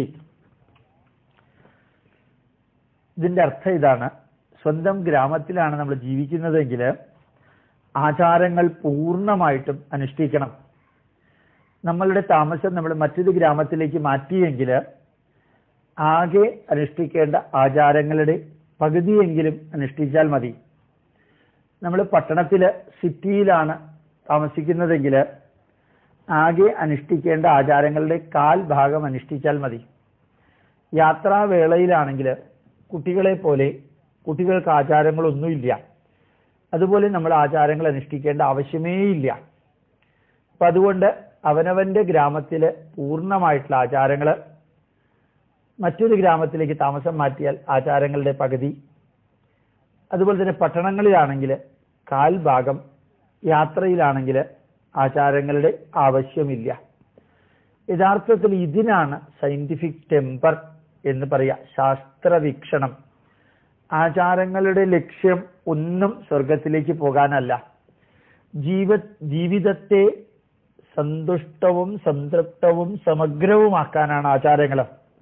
ഇതിന്റെ അർത്ഥം ഇതാണ് സ്വന്തം ഗ്രാമത്തിലാണ് നമ്മൾ ജീവിക്കുന്നതെങ്കിൽ ആചാരങ്ങൾ പൂർണ്ണമായിട്ടും അനുഷ്ഠിക്കണം നമ്മളുടെ താമസം നമ്മൾ മറ്റൊരു ഗ്രാമത്തിലേക്ക് മാറ്റിയെങ്കിൽ ആകെ അനുഷ്ഠിക്കേണ്ട ആചാരങ്ങളുടെ പകുതിയെങ്കിലും അനുഷ്ഠിച്ചാൽ മതി നമ്മൾ പട്ടണത്തില് സിറ്റിയിലാണ് താമസിക്കുന്നതെങ്കിൽ ആകെ അനുഷ്ഠിക്കേണ്ട ആചാരങ്ങളുടെ കാൽ ഭാഗം അനുഷ്ഠിച്ചാൽ മതി യാത്രാവേളയിലാണെങ്കിൽ കുട്ടികളെ പോലെ കുട്ടികൾക്ക് ആചാരങ്ങളൊന്നുമില്ല അതുപോലെ നമ്മൾ ആചാരങ്ങൾ അനുഷ്ഠിക്കേണ്ട ആവശ്യമേ ഇല്ല അപ്പൊ അതുകൊണ്ട് അവനവന്റെ ഗ്രാമത്തില് പൂർണ്ണമായിട്ടുള്ള ആചാരങ്ങൾ മറ്റൊരു ഗ്രാമത്തിലേക്ക് താമസം മാറ്റിയാൽ ആചാരങ്ങളുടെ പകുതി അതുപോലെ തന്നെ പട്ടണങ്ങളിലാണെങ്കിൽ കാൽ ഭാഗം യാത്രയിലാണെങ്കിൽ ആചാരങ്ങളുടെ ആവശ്യമില്ല യഥാർത്ഥത്തിൽ ഇതിനാണ് സയന്റിഫിക് ടെമ്പർ എന്ന് പറയാ ശാസ്ത്രവീക്ഷണം ആചാരങ്ങളുടെ ലക്ഷ്യം ഒന്നും സ്വർഗത്തിലേക്ക് പോകാനല്ല ജീവ ജീവിതത്തെ സന്തുഷ്ടവും സംതൃപ്തവും സമഗ്രവുമാക്കാനാണ് ആചാരങ്ങൾ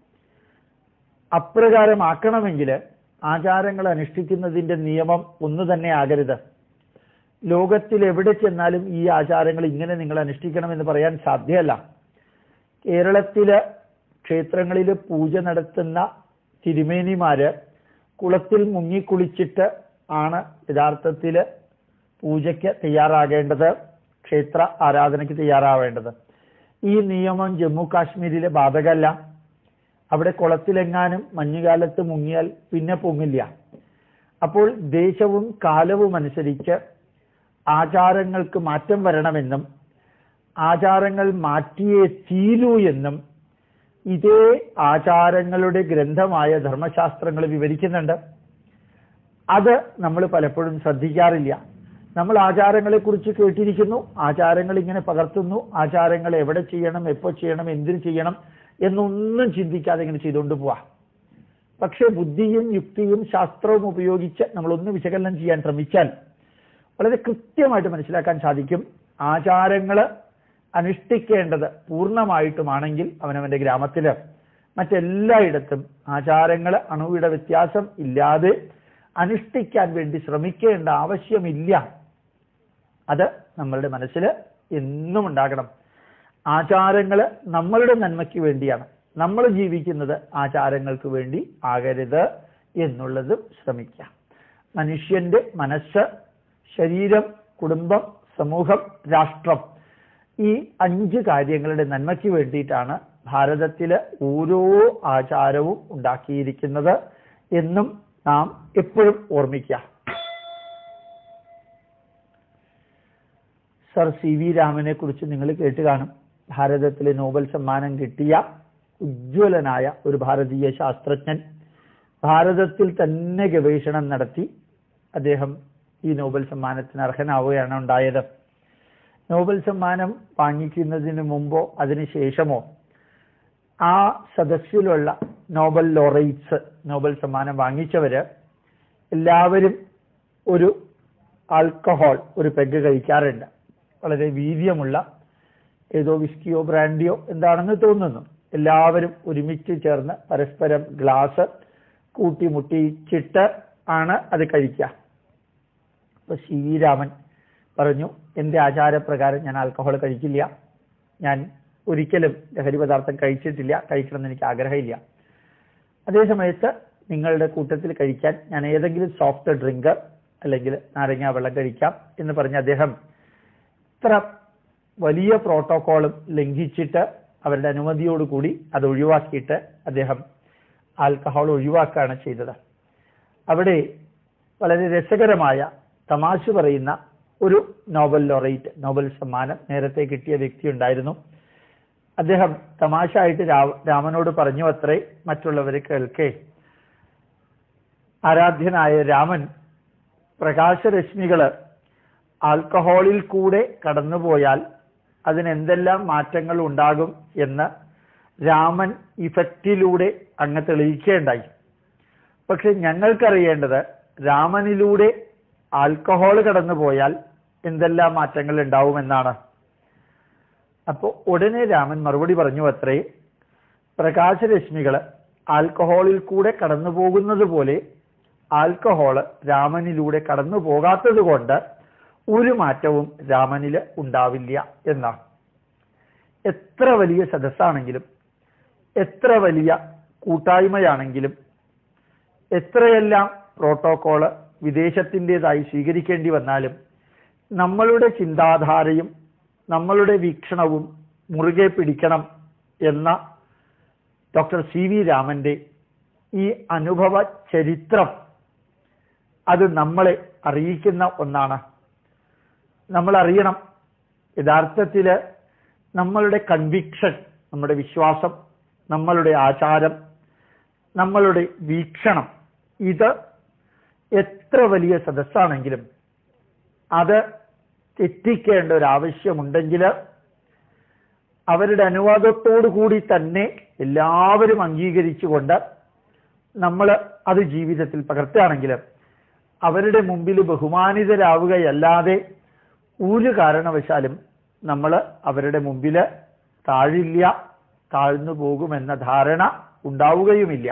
അപ്രകാരമാക്കണമെങ്കിൽ ആചാരങ്ങൾ അനുഷ്ഠിക്കുന്നതിന്റെ നിയമം ഒന്നു തന്നെ ആകരുത് ലോകത്തിൽ എവിടെ ചെന്നാലും ഈ ആചാരങ്ങൾ ഇങ്ങനെ നിങ്ങൾ അനുഷ്ഠിക്കണമെന്ന് പറയാൻ സാധ്യമല്ല കേരളത്തില് ക്ഷേത്രങ്ങളിൽ പൂജ നടത്തുന്ന തിരുമേനിമാര് കുളത്തിൽ മുങ്ങിക്കുളിച്ചിട്ട് ആണ് യഥാർത്ഥത്തില് പൂജയ്ക്ക് തയ്യാറാകേണ്ടത് ക്ഷേത്ര ആരാധനയ്ക്ക് തയ്യാറാവേണ്ടത് ഈ നിയമം ജമ്മു കാശ്മീരിലെ ബാധകല്ല അവിടെ കുളത്തിലെങ്ങാനും മഞ്ഞുകാലത്ത് മുങ്ങിയാൽ പിന്നെ പൊങ്ങില്ല അപ്പോൾ ദേശവും കാലവും അനുസരിച്ച് ആചാരങ്ങൾക്ക് മാറ്റം വരണമെന്നും ആചാരങ്ങൾ മാറ്റിയേ തീരൂ എന്നും ഇതേ ആചാരങ്ങളുടെ ഗ്രന്ഥമായ ധർമ്മശാസ്ത്രങ്ങൾ വിവരിക്കുന്നുണ്ട് അത് നമ്മൾ പലപ്പോഴും ശ്രദ്ധിക്കാറില്ല നമ്മൾ ആചാരങ്ങളെ കുറിച്ച് കേട്ടിരിക്കുന്നു ആചാരങ്ങൾ ഇങ്ങനെ പകർത്തുന്നു ആചാരങ്ങൾ എവിടെ ചെയ്യണം എപ്പോൾ ചെയ്യണം എന്തിനു ചെയ്യണം എന്നൊന്നും ചിന്തിക്കാതെ ഇങ്ങനെ ചെയ്തുകൊണ്ട് പോവാ പക്ഷെ ബുദ്ധിയും യുക്തിയും ശാസ്ത്രവും ഉപയോഗിച്ച് നമ്മളൊന്ന് വിശകലനം ചെയ്യാൻ ശ്രമിച്ചാൽ വളരെ കൃത്യമായിട്ട് മനസ്സിലാക്കാൻ സാധിക്കും ആചാരങ്ങള് അനുഷ്ഠിക്കേണ്ടത് പൂർണ്ണമായിട്ടുമാണെങ്കിൽ അവനവന്റെ ഗ്രാമത്തില് മറ്റെല്ലായിടത്തും ആചാരങ്ങൾ അണുവിട വ്യത്യാസം ഇല്ലാതെ അനുഷ്ഠിക്കാൻ വേണ്ടി ശ്രമിക്കേണ്ട ആവശ്യമില്ല അത് നമ്മളുടെ മനസ്സിൽ എന്നും ഉണ്ടാകണം ആചാരങ്ങൾ നമ്മളുടെ നന്മയ്ക്ക് വേണ്ടിയാണ് നമ്മൾ ജീവിക്കുന്നത് ആചാരങ്ങൾക്ക് വേണ്ടി ആകരുത് എന്നുള്ളതും ശ്രമിക്കാം മനുഷ്യന്റെ മനസ്സ് ശരീരം കുടുംബം സമൂഹം രാഷ്ട്രം ഈ അഞ്ച് കാര്യങ്ങളുടെ നന്മയ്ക്ക് വേണ്ടിയിട്ടാണ് ഭാരതത്തിലെ ഓരോ ആചാരവും ഉണ്ടാക്കിയിരിക്കുന്നത് എന്നും നാം എപ്പോഴും ഓർമ്മിക്കുക സർ സി വി രാമനെ കുറിച്ച് നിങ്ങൾ കേട്ട് കാണും ഭാരതത്തിലെ നോബൽ സമ്മാനം കിട്ടിയ ഉജ്ജ്വലനായ ഒരു ഭാരതീയ ശാസ്ത്രജ്ഞൻ ഭാരതത്തിൽ തന്നെ ഗവേഷണം നടത്തി അദ്ദേഹം ഈ നോബൽ സമ്മാനത്തിന് അർഹനാവുകയാണ് ഉണ്ടായത് നോബൽ സമ്മാനം വാങ്ങിക്കുന്നതിന് മുമ്പോ അതിനുശേഷമോ ആ സദസ്സിലുള്ള നോബൽ ലോറൈറ്റ്സ് നോബൽ സമ്മാനം വാങ്ങിച്ചവര് എല്ലാവരും ഒരു ആൽക്കഹോൾ ഒരു പെഗ് കഴിക്കാറുണ്ട് വളരെ വീര്യമുള്ള ഏതോ വിസ്കിയോ ബ്രാൻഡിയോ എന്താണെന്ന് തോന്നുന്നു എല്ലാവരും ഒരുമിച്ച് ചേർന്ന് പരസ്പരം ഗ്ലാസ് കൂട്ടിമുട്ടിച്ചിട്ട് ആണ് അത് കഴിക്കുക അപ്പൊ ശ്രീരാമൻ പറഞ്ഞു എന്റെ ആചാരപ്രകാരം ഞാൻ ആൽക്കഹോൾ കഴിക്കില്ല ഞാൻ ഒരിക്കലും ലഹരി പദാർത്ഥം കഴിച്ചിട്ടില്ല കഴിക്കണമെന്ന് എനിക്ക് ആഗ്രഹമില്ല അതേ സമയത്ത് നിങ്ങളുടെ കൂട്ടത്തിൽ കഴിക്കാൻ ഞാൻ ഏതെങ്കിലും സോഫ്റ്റ് ഡ്രിങ്ക് അല്ലെങ്കിൽ നാരങ്ങ വെള്ളം കഴിക്കാം എന്ന് പറഞ്ഞ് അദ്ദേഹം ഇത്ര വലിയ പ്രോട്ടോകോളും ലംഘിച്ചിട്ട് അവരുടെ അനുമതിയോടുകൂടി അത് ഒഴിവാക്കിയിട്ട് അദ്ദേഹം ആൽക്കഹോൾ ഒഴിവാക്കുകയാണ് ചെയ്തത് അവിടെ വളരെ രസകരമായ തമാശ പറയുന്ന ഒരു നോബൽ ലോറേറ്റ് നോബൽ സമ്മാനം നേരത്തെ കിട്ടിയ വ്യക്തി ഉണ്ടായിരുന്നു അദ്ദേഹം തമാശയായിട്ട് രാമനോട് പറഞ്ഞു അത്രേ മറ്റുള്ളവരെ കേൾക്കേ ആരാധ്യനായ രാമൻ പ്രകാശരശ്മികള് ആൽക്കഹോളിൽ കൂടെ കടന്നുപോയാൽ അതിന് എന്തെല്ലാം മാറ്റങ്ങൾ ഉണ്ടാകും എന്ന് രാമൻ ഇഫക്റ്റിലൂടെ അങ്ങ് തെളിയിക്കേണ്ടായി പക്ഷെ ഞങ്ങൾക്കറിയേണ്ടത് രാമനിലൂടെ ആൽക്കഹോൾ കടന്നുപോയാൽ എന്തെല്ലാം മാറ്റങ്ങൾ ഉണ്ടാവുമെന്നാണ് അപ്പോ ഉടനെ രാമൻ മറുപടി പറഞ്ഞു അത്രേ പ്രകാശരശ്മികള് ആൽക്കഹോളിൽ കൂടെ കടന്നു പോകുന്നത് പോലെ ആൽക്കഹോള് രാമനിലൂടെ കടന്നു പോകാത്തത് കൊണ്ട് ഒരു മാറ്റവും രാമനില് ഉണ്ടാവില്ല എന്നാണ് എത്ര വലിയ സദസ്സാണെങ്കിലും എത്ര വലിയ കൂട്ടായ്മയാണെങ്കിലും എത്രയെല്ലാം പ്രോട്ടോകോള് വിദേശത്തിൻ്റെതായി സ്വീകരിക്കേണ്ടി വന്നാലും നമ്മളുടെ ചിന്താധാരയും നമ്മളുടെ വീക്ഷണവും മുറുകെ പിടിക്കണം എന്ന ഡോക്ടർ സി വി രാമന്റെ ഈ അനുഭവ ചരിത്രം അത് നമ്മളെ അറിയിക്കുന്ന ഒന്നാണ് നമ്മൾ അറിയണം യഥാർത്ഥത്തില് നമ്മളുടെ കൺവിക്ഷൻ നമ്മുടെ വിശ്വാസം നമ്മളുടെ ആചാരം നമ്മളുടെ വീക്ഷണം ഇത് എത്ര വലിയ സദസ്സാണെങ്കിലും അത് തെറ്റിക്കേണ്ട ഒരു ആവശ്യമുണ്ടെങ്കിൽ അവരുടെ അനുവാദത്തോടു കൂടി തന്നെ എല്ലാവരും അംഗീകരിച്ചുകൊണ്ട് നമ്മൾ അത് ജീവിതത്തിൽ പകർത്തുകയാണെങ്കിൽ അവരുടെ മുമ്പിൽ ബഹുമാനിതരാവുകയല്ലാതെ ഒരു കാരണവശാലും നമ്മൾ അവരുടെ മുമ്പിൽ താഴില്ല താഴ്ന്നു പോകുമെന്ന ധാരണ ഉണ്ടാവുകയുമില്ല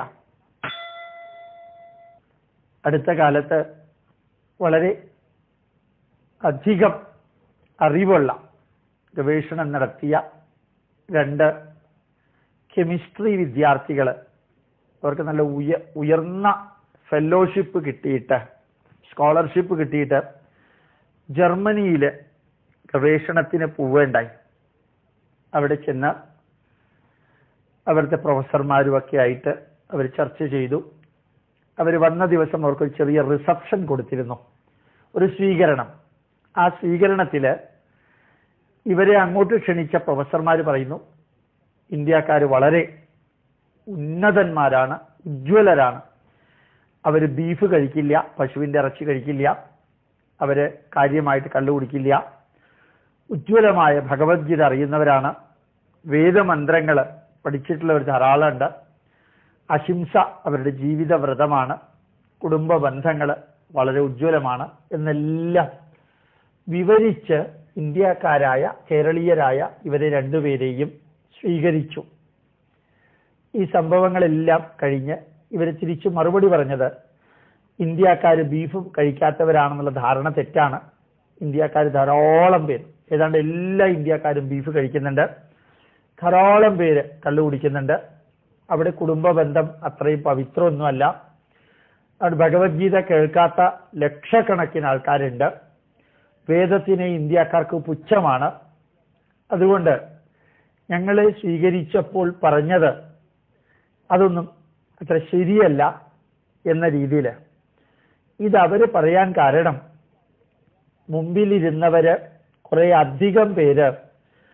അടുത്ത കാലത്ത് വളരെ അധികം അറിവുള്ള ഗവേഷണം നടത്തിയ രണ്ട് കെമിസ്ട്രി വിദ്യാർത്ഥികൾ അവർക്ക് നല്ല ഉയ ഉയർന്ന ഫെലോഷിപ്പ് കിട്ടിയിട്ട് സ്കോളർഷിപ്പ് കിട്ടിയിട്ട് ജർമ്മനിയിൽ ഗവേഷണത്തിന് പോവേണ്ടായി അവിടെ ചെന്ന് അവിടുത്തെ പ്രൊഫസർമാരുമൊക്കെ ആയിട്ട് അവർ ചർച്ച ചെയ്തു അവർ വന്ന ദിവസം അവർക്ക് ഒരു ചെറിയ റിസപ്ഷൻ കൊടുത്തിരുന്നു ഒരു സ്വീകരണം ആ സ്വീകരണത്തില് ഇവരെ അങ്ങോട്ട് ക്ഷണിച്ച പ്രൊഫസർമാർ പറയുന്നു ഇന്ത്യക്കാർ വളരെ ഉന്നതന്മാരാണ് ഉജ്ജ്വലരാണ് അവർ ബീഫ് കഴിക്കില്ല പശുവിന്റെ ഇറച്ചി കഴിക്കില്ല അവര് കാര്യമായിട്ട് കള്ളു കുടിക്കില്ല ഉജ്ജ്വലമായ ഭഗവത്ഗീത അറിയുന്നവരാണ് വേദമന്ത്രങ്ങൾ പഠിച്ചിട്ടുള്ളവർ ധാരാളമുണ്ട് അഹിംസ അവരുടെ ജീവിത വ്രതമാണ് കുടുംബ ബന്ധങ്ങൾ വളരെ ഉജ്ജ്വലമാണ് എന്നെല്ലാം വിവരിച്ച് ഇന്ത്യക്കാരായ കേരളീയരായ ഇവരെ രണ്ടുപേരെയും സ്വീകരിച്ചു ഈ സംഭവങ്ങളെല്ലാം കഴിഞ്ഞ് ഇവർ തിരിച്ചു മറുപടി പറഞ്ഞത് ഇന്ത്യക്കാർ ബീഫ് കഴിക്കാത്തവരാണെന്നുള്ള ധാരണ തെറ്റാണ് ഇന്ത്യക്കാർ ധാരാളം പേര് ഏതാണ്ട് എല്ലാ ഇന്ത്യക്കാരും ബീഫ് കഴിക്കുന്നുണ്ട് ധാരാളം പേര് കള്ളു കുടിക്കുന്നുണ്ട് അവിടെ കുടുംബ ബന്ധം അത്രയും പവിത്രമൊന്നുമല്ല അവിടെ ഭഗവത്ഗീത കേൾക്കാത്ത ലക്ഷക്കണക്കിന് ആൾക്കാരുണ്ട് വേദത്തിനെ ഇന്ത്യക്കാർക്ക് പുച്ഛമാണ് അതുകൊണ്ട് ഞങ്ങളെ സ്വീകരിച്ചപ്പോൾ പറഞ്ഞത് അതൊന്നും അത്ര ശരിയല്ല എന്ന രീതിയിൽ ഇത് അവര് പറയാൻ കാരണം മുമ്പിലിരുന്നവര് കുറെ അധികം പേര്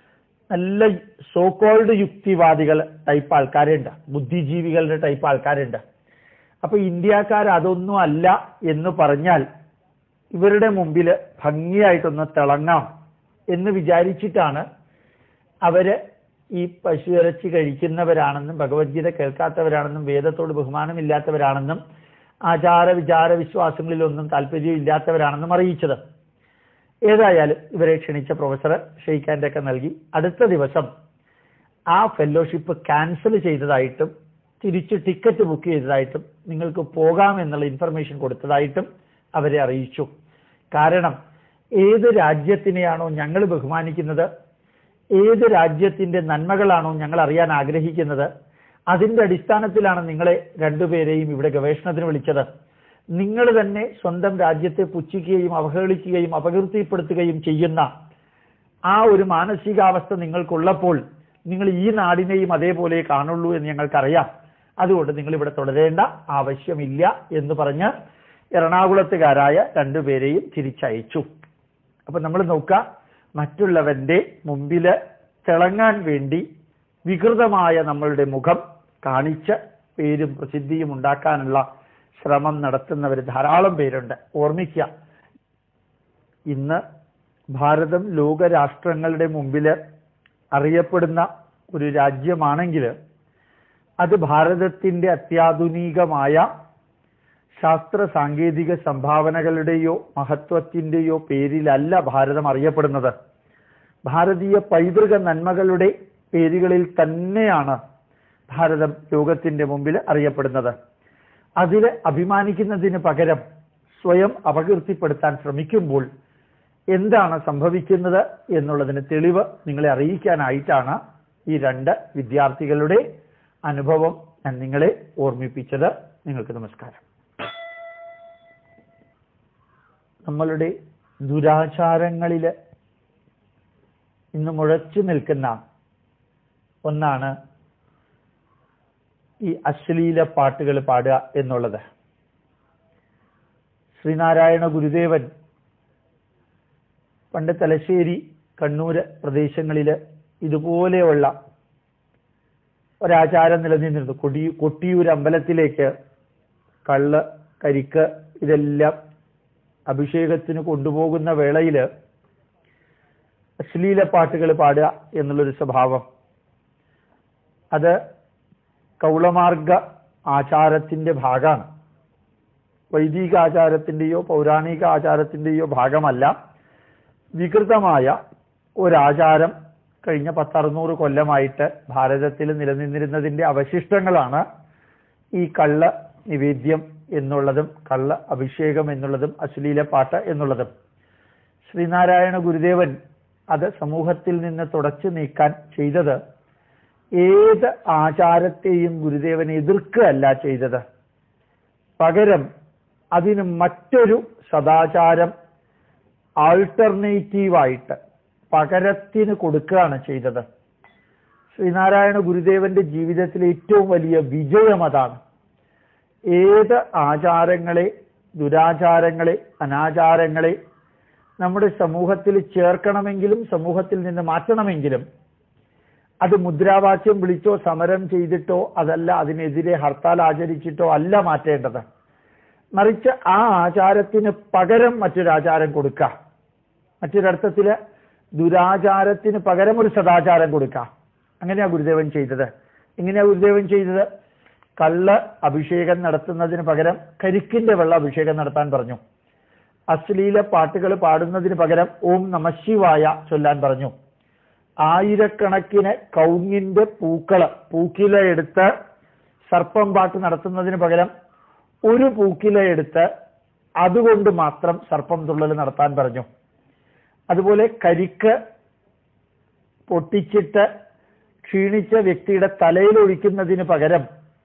നല്ല സോക്കോൾഡ് യുക്തിവാദികൾ ടൈപ്പ് ആൾക്കാരുണ്ട് ബുദ്ധിജീവികളുടെ ടൈപ്പ് ആൾക്കാരുണ്ട് അപ്പൊ ഇന്ത്യക്കാർ അതൊന്നും അല്ല എന്ന് പറഞ്ഞാൽ ഇവരുടെ മുമ്പിൽ ഭംഗിയായിട്ടൊന്ന് തിളങ്ങാം എന്ന് വിചാരിച്ചിട്ടാണ് അവര് ഈ പശു ഇറച്ചി കഴിക്കുന്നവരാണെന്നും ഭഗവത്ഗീത കേൾക്കാത്തവരാണെന്നും വേദത്തോട് ബഹുമാനമില്ലാത്തവരാണെന്നും ആചാര വിചാര വിശ്വാസങ്ങളിലൊന്നും താല്പര്യം ഇല്ലാത്തവരാണെന്നും അറിയിച്ചത് ഏതായാലും ഇവരെ ക്ഷണിച്ച പ്രൊഫസർ ഷെയ്ഖാൻ്റെ ഒക്കെ നൽകി അടുത്ത ദിവസം ആ ഫെലോഷിപ്പ് ക്യാൻസൽ ചെയ്തതായിട്ടും തിരിച്ച് ടിക്കറ്റ് ബുക്ക് ചെയ്തതായിട്ടും നിങ്ങൾക്ക് പോകാം എന്നുള്ള ഇൻഫർമേഷൻ കൊടുത്തതായിട്ടും അവരെ അറിയിച്ചു കാരണം ഏത് രാജ്യത്തിനെയാണോ ഞങ്ങൾ ബഹുമാനിക്കുന്നത് ഏത് രാജ്യത്തിന്റെ നന്മകളാണോ ഞങ്ങൾ അറിയാൻ ആഗ്രഹിക്കുന്നത് അതിന്റെ അടിസ്ഥാനത്തിലാണ് നിങ്ങളെ രണ്ടുപേരെയും ഇവിടെ ഗവേഷണത്തിന് വിളിച്ചത് നിങ്ങൾ തന്നെ സ്വന്തം രാജ്യത്തെ പുച്ഛിക്കുകയും അവഹേളിക്കുകയും അപകീർത്തിപ്പെടുത്തുകയും ചെയ്യുന്ന ആ ഒരു മാനസികാവസ്ഥ നിങ്ങൾക്കുള്ളപ്പോൾ നിങ്ങൾ ഈ നാടിനെയും അതേപോലെ കാണുള്ളൂ എന്ന് ഞങ്ങൾക്കറിയാം അതുകൊണ്ട് നിങ്ങൾ ഇവിടെ തുടരേണ്ട ആവശ്യമില്ല എന്ന് പറഞ്ഞ് എറണാകുളത്തുകാരായ രണ്ടുപേരെയും തിരിച്ചയച്ചു അപ്പൊ നമ്മൾ നോക്കുക മറ്റുള്ളവന്റെ മുമ്പില് തിളങ്ങാൻ വേണ്ടി വികൃതമായ നമ്മളുടെ മുഖം കാണിച്ച് പേരും പ്രസിദ്ധിയും ഉണ്ടാക്കാനുള്ള ശ്രമം നടത്തുന്നവർ ധാരാളം പേരുണ്ട് ഓർമ്മിക്കുക ഇന്ന് ഭാരതം ലോകരാഷ്ട്രങ്ങളുടെ മുമ്പിൽ അറിയപ്പെടുന്ന ഒരു രാജ്യമാണെങ്കിൽ അത് ഭാരതത്തിന്റെ അത്യാധുനികമായ ശാസ്ത്ര സാങ്കേതിക സംഭാവനകളുടെയോ മഹത്വത്തിന്റെയോ പേരിലല്ല ഭാരതം അറിയപ്പെടുന്നത് ഭാരതീയ പൈതൃക നന്മകളുടെ പേരുകളിൽ തന്നെയാണ് ഭാരതം ലോകത്തിന്റെ മുമ്പിൽ അറിയപ്പെടുന്നത് അതിൽ അഭിമാനിക്കുന്നതിന് പകരം സ്വയം അപകീർത്തിപ്പെടുത്താൻ ശ്രമിക്കുമ്പോൾ എന്താണ് സംഭവിക്കുന്നത് എന്നുള്ളതിന് തെളിവ് നിങ്ങളെ അറിയിക്കാനായിട്ടാണ് ഈ രണ്ട് വിദ്യാർത്ഥികളുടെ അനുഭവം ഞാൻ നിങ്ങളെ ഓർമ്മിപ്പിച്ചത് നിങ്ങൾക്ക് നമസ്കാരം നമ്മളുടെ ദുരാചാരങ്ങളിൽ ഇന്ന് മുഴച്ചു നിൽക്കുന്ന ഒന്നാണ് ഈ അശ്ലീല പാട്ടുകൾ പാടുക എന്നുള്ളത് ശ്രീനാരായണ ഗുരുദേവൻ പണ്ട് തലശ്ശേരി കണ്ണൂര് പ്രദേശങ്ങളിൽ ഇതുപോലെയുള്ള ഒരാചാരം നിലനിന്നിരുന്നു കൊടി കൊട്ടിയൂർ അമ്പലത്തിലേക്ക് കള്ള് കരിക്ക് ഇതെല്ലാം അഭിഷേകത്തിന് കൊണ്ടുപോകുന്ന വേളയിൽ അശ്ലീല പാട്ടുകൾ പാടുക എന്നുള്ളൊരു സ്വഭാവം അത് കൗളമാർഗ ആചാരത്തിന്റെ ഭാഗമാണ് വൈദിക ആചാരത്തിന്റെയോ പൗരാണിക ആചാരത്തിന്റെയോ ഭാഗമല്ല വികൃതമായ ഒരാചാരം കഴിഞ്ഞ പത്തറുന്നൂറ് കൊല്ലമായിട്ട് ഭാരതത്തിൽ നിലനിന്നിരുന്നതിന്റെ അവശിഷ്ടങ്ങളാണ് ഈ കള്ള നിവേദ്യം എന്നുള്ളതും കള്ള അഭിഷേകം എന്നുള്ളതും അശ്ലീല പാട്ട് എന്നുള്ളതും ശ്രീനാരായണ ഗുരുദേവൻ അത് സമൂഹത്തിൽ നിന്ന് തുടച്ചു നീക്കാൻ ചെയ്തത് ഏത് ആചാരത്തെയും ഗുരുദേവൻ എതിർക്കുകയല്ല ചെയ്തത് പകരം അതിന് മറ്റൊരു സദാചാരം ആൾട്ടർനേറ്റീവായിട്ട് പകരത്തിന് കൊടുക്കുകയാണ് ചെയ്തത് ശ്രീനാരായണ ഗുരുദേവന്റെ ജീവിതത്തിലെ ഏറ്റവും വലിയ വിജയം അതാണ് ഏത് ആചാരങ്ങളെ ദുരാചാരങ്ങളെ അനാചാരങ്ങളെ നമ്മുടെ സമൂഹത്തിൽ ചേർക്കണമെങ്കിലും സമൂഹത്തിൽ നിന്ന് മാറ്റണമെങ്കിലും അത് മുദ്രാവാക്യം വിളിച്ചോ സമരം ചെയ്തിട്ടോ അതല്ല അതിനെതിരെ ഹർത്താൽ ആചരിച്ചിട്ടോ അല്ല മാറ്റേണ്ടത് മറിച്ച് ആ ആചാരത്തിന് പകരം മറ്റൊരാചാരം കൊടുക്കുക മറ്റൊരർത്ഥത്തില് ദുരാചാരത്തിന് പകരം ഒരു സദാചാരം കൊടുക്കുക അങ്ങനെയാ ഗുരുദേവൻ ചെയ്തത് എങ്ങനെയാ ഗുരുദേവൻ ചെയ്തത് കള്ള് അഭിഷേകം നടത്തുന്നതിന് പകരം കരിക്കിന്റെ വെള്ള അഭിഷേകം നടത്താൻ പറഞ്ഞു അശ്ലീല പാട്ടുകൾ പാടുന്നതിന് പകരം ഓം നമശിവായ ചൊല്ലാൻ പറഞ്ഞു ആയിരക്കണക്കിന് കൗങ്ങിന്റെ പൂക്കള് പൂക്കില എടുത്ത് സർപ്പം പാട്ട് നടത്തുന്നതിന് പകരം ഒരു പൂക്കില എടുത്ത് അതുകൊണ്ട് മാത്രം സർപ്പം തുള്ളൽ നടത്താൻ പറഞ്ഞു അതുപോലെ കരിക്ക് പൊട്ടിച്ചിട്ട് ക്ഷീണിച്ച വ്യക്തിയുടെ തലയിൽ ഒഴിക്കുന്നതിന് പകരം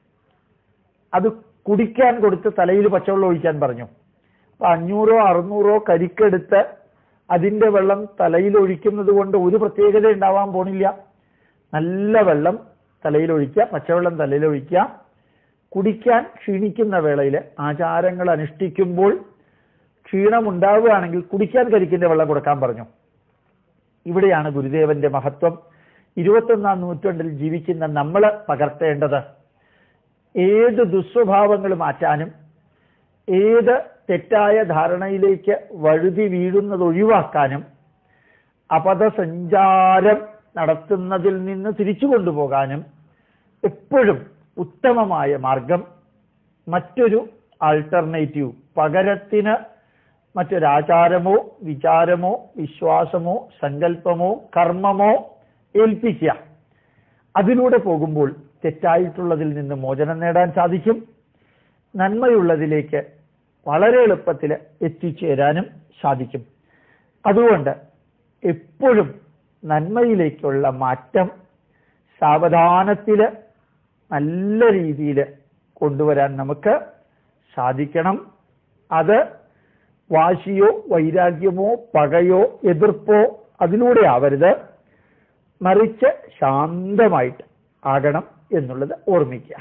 അത് കുടിക്കാൻ കൊടുത്ത് തലയിൽ പച്ചവെള്ളം ഒഴിക്കാൻ പറഞ്ഞു അപ്പൊ അഞ്ഞൂറോ അറുന്നൂറോ കരിക്കെടുത്ത് അതിന്റെ വെള്ളം തലയിൽ ഒഴിക്കുന്നത് കൊണ്ട് ഒരു പ്രത്യേകത ഉണ്ടാവാൻ പോണില്ല നല്ല വെള്ളം തലയിൽ ഒഴിക്കുക പച്ചവെള്ളം തലയിൽ ഒഴിക്കുക കുടിക്കാൻ ക്ഷീണിക്കുന്ന വേളയിൽ ആചാരങ്ങൾ അനുഷ്ഠിക്കുമ്പോൾ ക്ഷീണം ഉണ്ടാവുകയാണെങ്കിൽ കുടിക്കാൻ കരിക്കിന്റെ വെള്ളം കൊടുക്കാൻ പറഞ്ഞു ഇവിടെയാണ് ഗുരുദേവന്റെ മഹത്വം ഇരുപത്തൊന്നാം നൂറ്റാണ്ടിൽ ജീവിക്കുന്ന നമ്മൾ പകർത്തേണ്ടത് ഏത് ദുസ്വഭാവങ്ങൾ മാറ്റാനും ഏത് തെറ്റായ ധാരണയിലേക്ക് വഴുതി വീഴുന്നത് ഒഴിവാക്കാനും അപഥസഞ്ചാരം നടത്തുന്നതിൽ നിന്ന് തിരിച്ചു കൊണ്ടുപോകാനും എപ്പോഴും ഉത്തമമായ മാർഗം മറ്റൊരു ആൾട്ടർനേറ്റീവ് പകരത്തിന് മറ്റൊരാചാരമോ വിചാരമോ വിശ്വാസമോ സങ്കല്പമോ കർമ്മമോ ഏൽപ്പിക്കുക അതിലൂടെ പോകുമ്പോൾ തെറ്റായിട്ടുള്ളതിൽ നിന്ന് മോചനം നേടാൻ സാധിക്കും നന്മയുള്ളതിലേക്ക് വളരെ എളുപ്പത്തിൽ എത്തിച്ചേരാനും സാധിക്കും അതുകൊണ്ട് എപ്പോഴും നന്മയിലേക്കുള്ള മാറ്റം സാവധാനത്തിൽ നല്ല രീതിയിൽ കൊണ്ടുവരാൻ നമുക്ക് സാധിക്കണം അത് വാശിയോ വൈരാഗ്യമോ പകയോ എതിർപ്പോ അതിലൂടെ ആവരുത് മറിച്ച് ശാന്തമായിട്ട് ആകണം എന്നുള്ളത് ഓർമ്മിക്കുക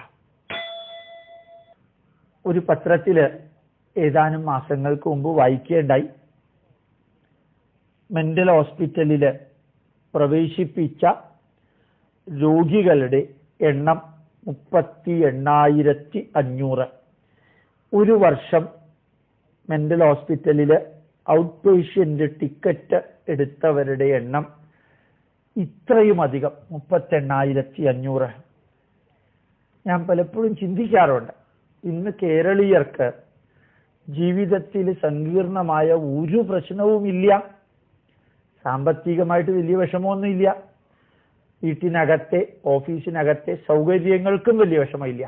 ഒരു പത്രത്തില് ഏതാനും മാസങ്ങൾക്ക് മുമ്പ് വായിക്കേണ്ടായി മെന്റൽ ഹോസ്പിറ്റലില് പ്രവേശിപ്പിച്ച രോഗികളുടെ എണ്ണം മുപ്പത്തി എണ്ണായിരത്തി അഞ്ഞൂറ് ഒരു വർഷം മെന്റൽ ഹോസ്പിറ്റലില് ഔട്ട് പേഷ്യന്റ് ടിക്കറ്റ് എടുത്തവരുടെ എണ്ണം ഇത്രയും അധികം മുപ്പത്തെണ്ണായിരത്തി അഞ്ഞൂറ് ഞാൻ പലപ്പോഴും ചിന്തിക്കാറുണ്ട് ഇന്ന് കേരളീയർക്ക് ജീവിതത്തിൽ സങ്കീർണമായ ഒരു പ്രശ്നവുമില്ല സാമ്പത്തികമായിട്ട് വലിയ വിഷമമൊന്നുമില്ല വീട്ടിനകത്തെ ഓഫീസിനകത്തെ സൗകര്യങ്ങൾക്കും വലിയ വിഷമമില്ല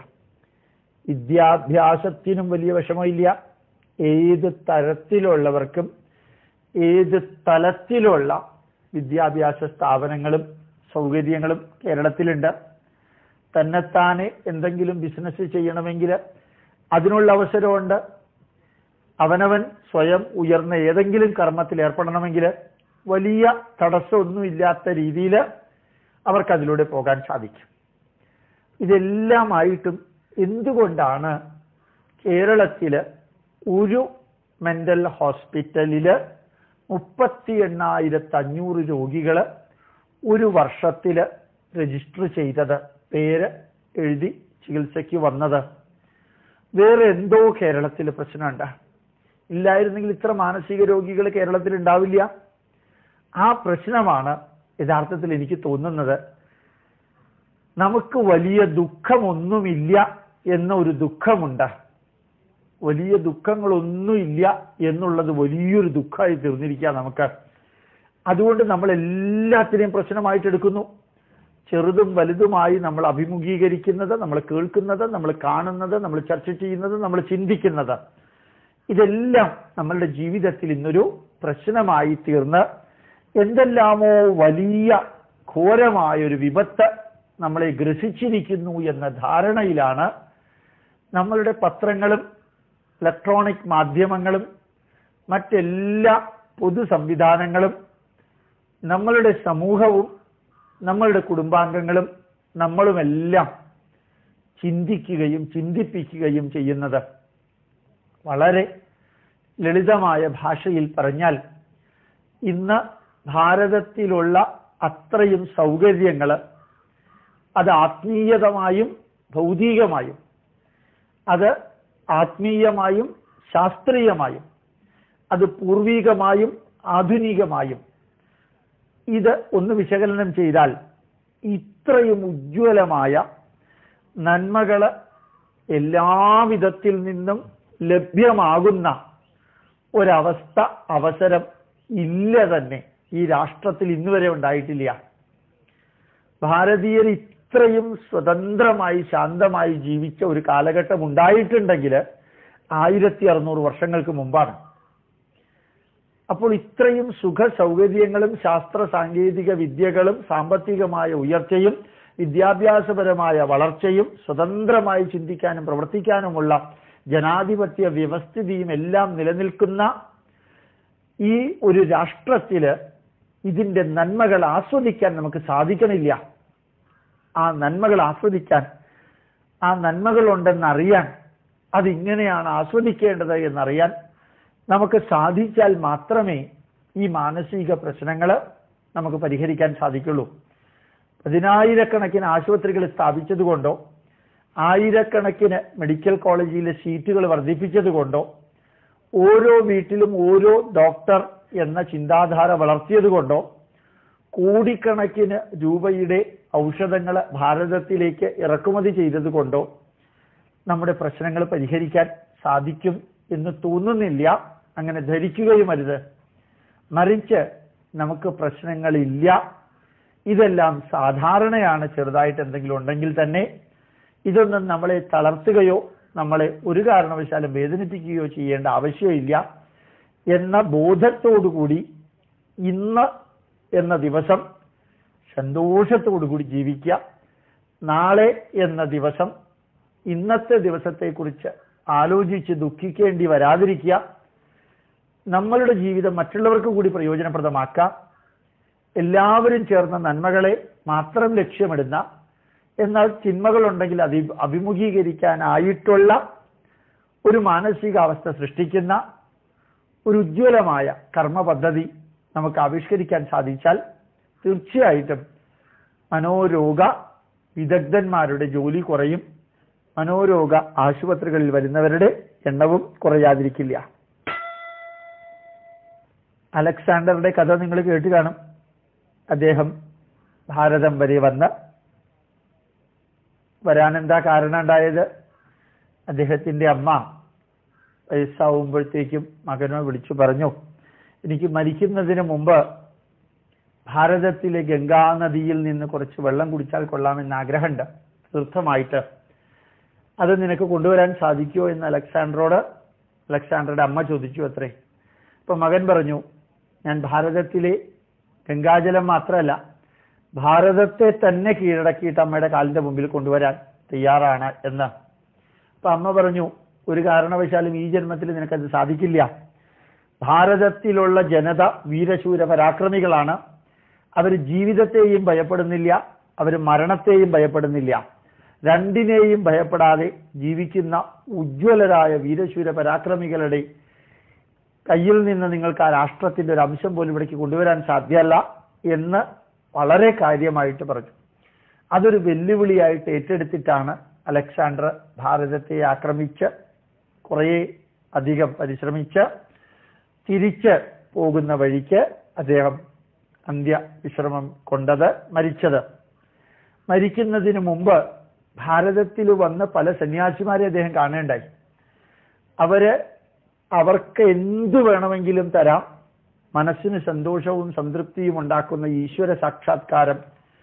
വിദ്യാഭ്യാസത്തിനും വലിയ വിഷമമില്ല ഏത് തരത്തിലുള്ളവർക്കും ഏത് തലത്തിലുള്ള വിദ്യാഭ്യാസ സ്ഥാപനങ്ങളും സൗകര്യങ്ങളും കേരളത്തിലുണ്ട് തന്നെത്താനെ എന്തെങ്കിലും ബിസിനസ് ചെയ്യണമെങ്കിൽ അതിനുള്ള അവസരമുണ്ട് അവനവൻ സ്വയം ഉയർന്ന ഏതെങ്കിലും കർമ്മത്തിൽ ഏർപ്പെടണമെങ്കിൽ വലിയ തടസ്സമൊന്നുമില്ലാത്ത രീതിയിൽ അവർക്ക് അതിലൂടെ പോകാൻ സാധിക്കും ഇതെല്ലാമായിട്ടും എന്തുകൊണ്ടാണ് കേരളത്തില് ഒരു മെന്റൽ ഹോസ്പിറ്റലില് മുപ്പത്തി എണ്ണായിരത്തി അഞ്ഞൂറ് രോഗികള് ഒരു വർഷത്തില് രജിസ്റ്റർ ചെയ്തത് പേര് എഴുതി ചികിത്സയ്ക്ക് വന്നത് വേറെ എന്തോ കേരളത്തിൽ പ്രശ്നമുണ്ട് ഇല്ലായിരുന്നെങ്കിൽ ഇത്ര മാനസിക രോഗികൾ കേരളത്തിൽ ഉണ്ടാവില്ല ആ പ്രശ്നമാണ് യഥാർത്ഥത്തിൽ എനിക്ക് തോന്നുന്നത് നമുക്ക് വലിയ ദുഃഖമൊന്നുമില്ല എന്ന ഒരു ദുഃഖമുണ്ട് വലിയ ദുഃഖങ്ങളൊന്നുമില്ല എന്നുള്ളത് വലിയൊരു ദുഃഖമായി തീർന്നിരിക്കുക നമുക്ക് അതുകൊണ്ട് നമ്മൾ എല്ലാത്തിനെയും പ്രശ്നമായിട്ട് എടുക്കുന്നു ചെറുതും വലുതുമായി നമ്മൾ അഭിമുഖീകരിക്കുന്നത് നമ്മൾ കേൾക്കുന്നത് നമ്മൾ കാണുന്നത് നമ്മൾ ചർച്ച ചെയ്യുന്നത് നമ്മൾ ചിന്തിക്കുന്നത് ഇതെല്ലാം നമ്മളുടെ ജീവിതത്തിൽ ഇന്നൊരു പ്രശ്നമായി തീർന്ന് എന്തെല്ലാമോ വലിയ ഘോരമായ ഒരു വിപത്ത് നമ്മളെ ഗ്രസിച്ചിരിക്കുന്നു എന്ന ധാരണയിലാണ് നമ്മളുടെ പത്രങ്ങളും ഇലക്ട്രോണിക് മാധ്യമങ്ങളും മറ്റെല്ലാ പൊതു സംവിധാനങ്ങളും നമ്മളുടെ സമൂഹവും നമ്മളുടെ കുടുംബാംഗങ്ങളും നമ്മളുമെല്ലാം ചിന്തിക്കുകയും ചിന്തിപ്പിക്കുകയും ചെയ്യുന്നത് വളരെ ലളിതമായ ഭാഷയിൽ പറഞ്ഞാൽ ഇന്ന് ഭാരതത്തിലുള്ള അത്രയും സൗകര്യങ്ങൾ അത് ആത്മീയതമായും ഭൗതികമായും അത് ആത്മീയമായും ശാസ്ത്രീയമായും അത് പൂർവികമായും ആധുനികമായും ഇത് ഒന്ന് വിശകലനം ചെയ്താൽ ഇത്രയും ഉജ്ജ്വലമായ നന്മകള് എല്ലാവിധത്തിൽ നിന്നും ലഭ്യമാകുന്ന ഒരവസ്ഥ അവസരം ഇല്ല തന്നെ ഈ രാഷ്ട്രത്തിൽ ഇന്നുവരെ ഉണ്ടായിട്ടില്ല ഭാരതീയർ ഇത്രയും സ്വതന്ത്രമായി ശാന്തമായി ജീവിച്ച ഒരു കാലഘട്ടം ഉണ്ടായിട്ടുണ്ടെങ്കിൽ ആയിരത്തി അറുന്നൂറ് വർഷങ്ങൾക്ക് മുമ്പാണ് അപ്പോൾ ഇത്രയും സുഖ സൗകര്യങ്ങളും ശാസ്ത്ര സാങ്കേതിക വിദ്യകളും സാമ്പത്തികമായ ഉയർച്ചയും വിദ്യാഭ്യാസപരമായ വളർച്ചയും സ്വതന്ത്രമായി ചിന്തിക്കാനും പ്രവർത്തിക്കാനുമുള്ള ജനാധിപത്യ വ്യവസ്ഥിതിയും എല്ലാം നിലനിൽക്കുന്ന ഈ ഒരു രാഷ്ട്രത്തില് ഇതിന്റെ നന്മകൾ ആസ്വദിക്കാൻ നമുക്ക് സാധിക്കണില്ല ആ നന്മകൾ ആസ്വദിക്കാൻ ആ നന്മകൾ ഉണ്ടെന്ന് അറിയാൻ അതിങ്ങനെയാണ് ആസ്വദിക്കേണ്ടത് എന്നറിയാൻ നമുക്ക് സാധിച്ചാൽ മാത്രമേ ഈ മാനസിക പ്രശ്നങ്ങൾ നമുക്ക് പരിഹരിക്കാൻ സാധിക്കുള്ളൂ പതിനായിരക്കണക്കിന് ആശുപത്രികൾ സ്ഥാപിച്ചതുകൊണ്ടോ ആയിരക്കണക്കിന് മെഡിക്കൽ കോളേജിലെ സീറ്റുകൾ വർദ്ധിപ്പിച്ചതുകൊണ്ടോ ഓരോ വീട്ടിലും ഓരോ ഡോക്ടർ എന്ന ചിന്താധാര വളർത്തിയതുകൊണ്ടോ കോടിക്കണക്കിന് രൂപയുടെ ഔഷധങ്ങൾ ഭാരതത്തിലേക്ക് ഇറക്കുമതി ചെയ്തതുകൊണ്ടോ നമ്മുടെ പ്രശ്നങ്ങൾ പരിഹരിക്കാൻ സാധിക്കും എന്ന് തോന്നുന്നില്ല അങ്ങനെ ധരിക്കുകയും അരുത് മറിച്ച് നമുക്ക് പ്രശ്നങ്ങളില്ല ഇതെല്ലാം സാധാരണയാണ് ചെറുതായിട്ട് എന്തെങ്കിലും ഉണ്ടെങ്കിൽ തന്നെ ഇതൊന്നും നമ്മളെ തളർത്തുകയോ നമ്മളെ ഒരു കാരണവശാലും വേദനിപ്പിക്കുകയോ ചെയ്യേണ്ട ആവശ്യമില്ല എന്ന ബോധത്തോടുകൂടി ഇന്ന് എന്ന ദിവസം സന്തോഷത്തോടുകൂടി ജീവിക്കുക നാളെ എന്ന ദിവസം ഇന്നത്തെ ദിവസത്തെക്കുറിച്ച് ആലോചിച്ച് ദുഃഖിക്കേണ്ടി വരാതിരിക്കുക നമ്മളുടെ ജീവിതം മറ്റുള്ളവർക്ക് കൂടി പ്രയോജനപ്രദമാക്കാം എല്ലാവരും ചേർന്ന നന്മകളെ മാത്രം ലക്ഷ്യമിടുന്ന എന്നാൽ ചിന്മകളുണ്ടെങ്കിൽ അതി അഭിമുഖീകരിക്കാനായിട്ടുള്ള ഒരു മാനസികാവസ്ഥ സൃഷ്ടിക്കുന്ന ഒരു ഉജ്ജ്വലമായ കർമ്മ പദ്ധതി നമുക്ക് ആവിഷ്കരിക്കാൻ സാധിച്ചാൽ തീർച്ചയായിട്ടും മനോരോഗ വിദഗ്ധന്മാരുടെ ജോലി കുറയും മനോരോഗ ആശുപത്രികളിൽ വരുന്നവരുടെ എണ്ണവും കുറയാതിരിക്കില്ല അലക്സാണ്ടറുടെ കഥ നിങ്ങൾ കേട്ട് കാണും അദ്ദേഹം ഭാരതം വരെ വന്ന് വരാനെന്താ കാരണം ഉണ്ടായത് അദ്ദേഹത്തിന്റെ അമ്മ വയസ്സാവുമ്പോഴത്തേക്കും മകനോ വിളിച്ചു പറഞ്ഞു എനിക്ക് മരിക്കുന്നതിന് മുമ്പ് ഭാരതത്തിലെ ഗംഗാ നദിയിൽ നിന്ന് കുറച്ച് വെള്ളം കുടിച്ചാൽ കൊള്ളാമെന്ന് ആഗ്രഹമുണ്ട് തീർത്ഥമായിട്ട് അത് നിനക്ക് കൊണ്ടുവരാൻ സാധിക്കുമോ എന്ന് അലക്സാണ്ടറോട് അലക്സാണ്ടറുടെ അമ്മ ചോദിച്ചു അത്രേ അപ്പൊ മകൻ പറഞ്ഞു ഞാൻ ഭാരതത്തിലെ ഗംഗാജലം മാത്രമല്ല ഭാരതത്തെ തന്നെ കീഴടക്കിയിട്ട് അമ്മയുടെ കാലിന്റെ മുമ്പിൽ കൊണ്ടുവരാൻ തയ്യാറാണ് എന്ന് അപ്പൊ അമ്മ പറഞ്ഞു ഒരു കാരണവശാലും ഈ ജന്മത്തിൽ നിനക്കത് സാധിക്കില്ല ഭാരതത്തിലുള്ള ജനത വീരശൂര പരാക്രമികളാണ് അവർ ജീവിതത്തെയും ഭയപ്പെടുന്നില്ല അവർ മരണത്തെയും ഭയപ്പെടുന്നില്ല രണ്ടിനെയും ഭയപ്പെടാതെ ജീവിക്കുന്ന ഉജ്ജ്വലരായ വീരശൂര പരാക്രമികളുടെ കയ്യിൽ നിന്ന് നിങ്ങൾക്ക് ആ രാഷ്ട്രത്തിന്റെ ഒരു അംശം പോലും ഇവിടേക്ക് കൊണ്ടുവരാൻ സാധ്യമല്ല എന്ന് വളരെ കാര്യമായിട്ട് പറഞ്ഞു അതൊരു വെല്ലുവിളിയായിട്ട് ഏറ്റെടുത്തിട്ടാണ് അലക്സാണ്ടർ ഭാരതത്തെ ആക്രമിച്ച് കുറേ അധികം പരിശ്രമിച്ച് തിരിച്ച് പോകുന്ന വഴിക്ക് അദ്ദേഹം അന്ത്യ വിശ്രമം കൊണ്ടത് മരിച്ചത് മരിക്കുന്നതിന് മുമ്പ് ഭാരതത്തിൽ വന്ന് പല സന്യാസിമാരെ അദ്ദേഹം കാണേണ്ടായി അവര് അവർക്ക് എന്തു വേണമെങ്കിലും തരാം മനസ്സിന് സന്തോഷവും സംതൃപ്തിയും ഉണ്ടാക്കുന്ന ഈശ്വര സാക്ഷാത്കാരം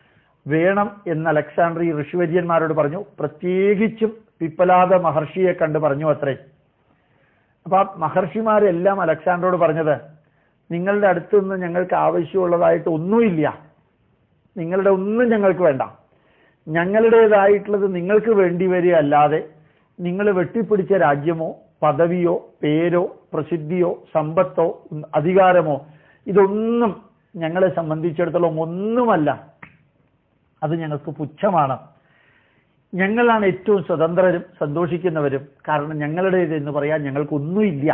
വേണം എന്ന് അലക്സാണ്ടർ ഈ ഋഷിവര്യന്മാരോട് പറഞ്ഞു പ്രത്യേകിച്ചും പിപ്പലാദ മഹർഷിയെ കണ്ട് പറഞ്ഞു അത്രേ അപ്പൊ ആ മഹർഷിമാരെല്ലാം അലക്സാണ്ടറോട് പറഞ്ഞത് നിങ്ങളുടെ അടുത്ത് നിന്ന് ഞങ്ങൾക്ക് ആവശ്യമുള്ളതായിട്ട് ഒന്നുമില്ല നിങ്ങളുടെ ഒന്നും ഞങ്ങൾക്ക് വേണ്ട ഞങ്ങളുടേതായിട്ടുള്ളത് നിങ്ങൾക്ക് വേണ്ടി വരികയല്ലാതെ നിങ്ങൾ വെട്ടിപ്പിടിച്ച രാജ്യമോ പദവിയോ പേരോ പ്രസിദ്ധിയോ സമ്പത്തോ അധികാരമോ ഇതൊന്നും ഞങ്ങളെ സംബന്ധിച്ചിടത്തോളം ഒന്നുമല്ല അത് ഞങ്ങൾക്ക് പുച്ഛമാണ് ഞങ്ങളാണ് ഏറ്റവും സ്വതന്ത്രരും സന്തോഷിക്കുന്നവരും കാരണം ഞങ്ങളുടേത് എന്ന് പറയാൻ ഞങ്ങൾക്കൊന്നുമില്ല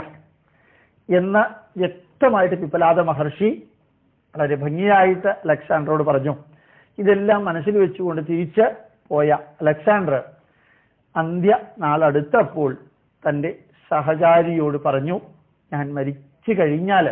എന്ന് വ്യക്തമായിട്ട് പിപ്പലാദ മഹർഷി വളരെ ഭംഗിയായിട്ട് അലക്സാണ്ടറോട് പറഞ്ഞു ഇതെല്ലാം മനസ്സിൽ വെച്ചുകൊണ്ട് തിരിച്ച് പോയ അലക്സാണ്ടർ അന്ത്യ നാളടുത്തപ്പോൾ തന്റെ സഹചാരിയോട് പറഞ്ഞു ഞാൻ മരിച്ചു കഴിഞ്ഞാൽ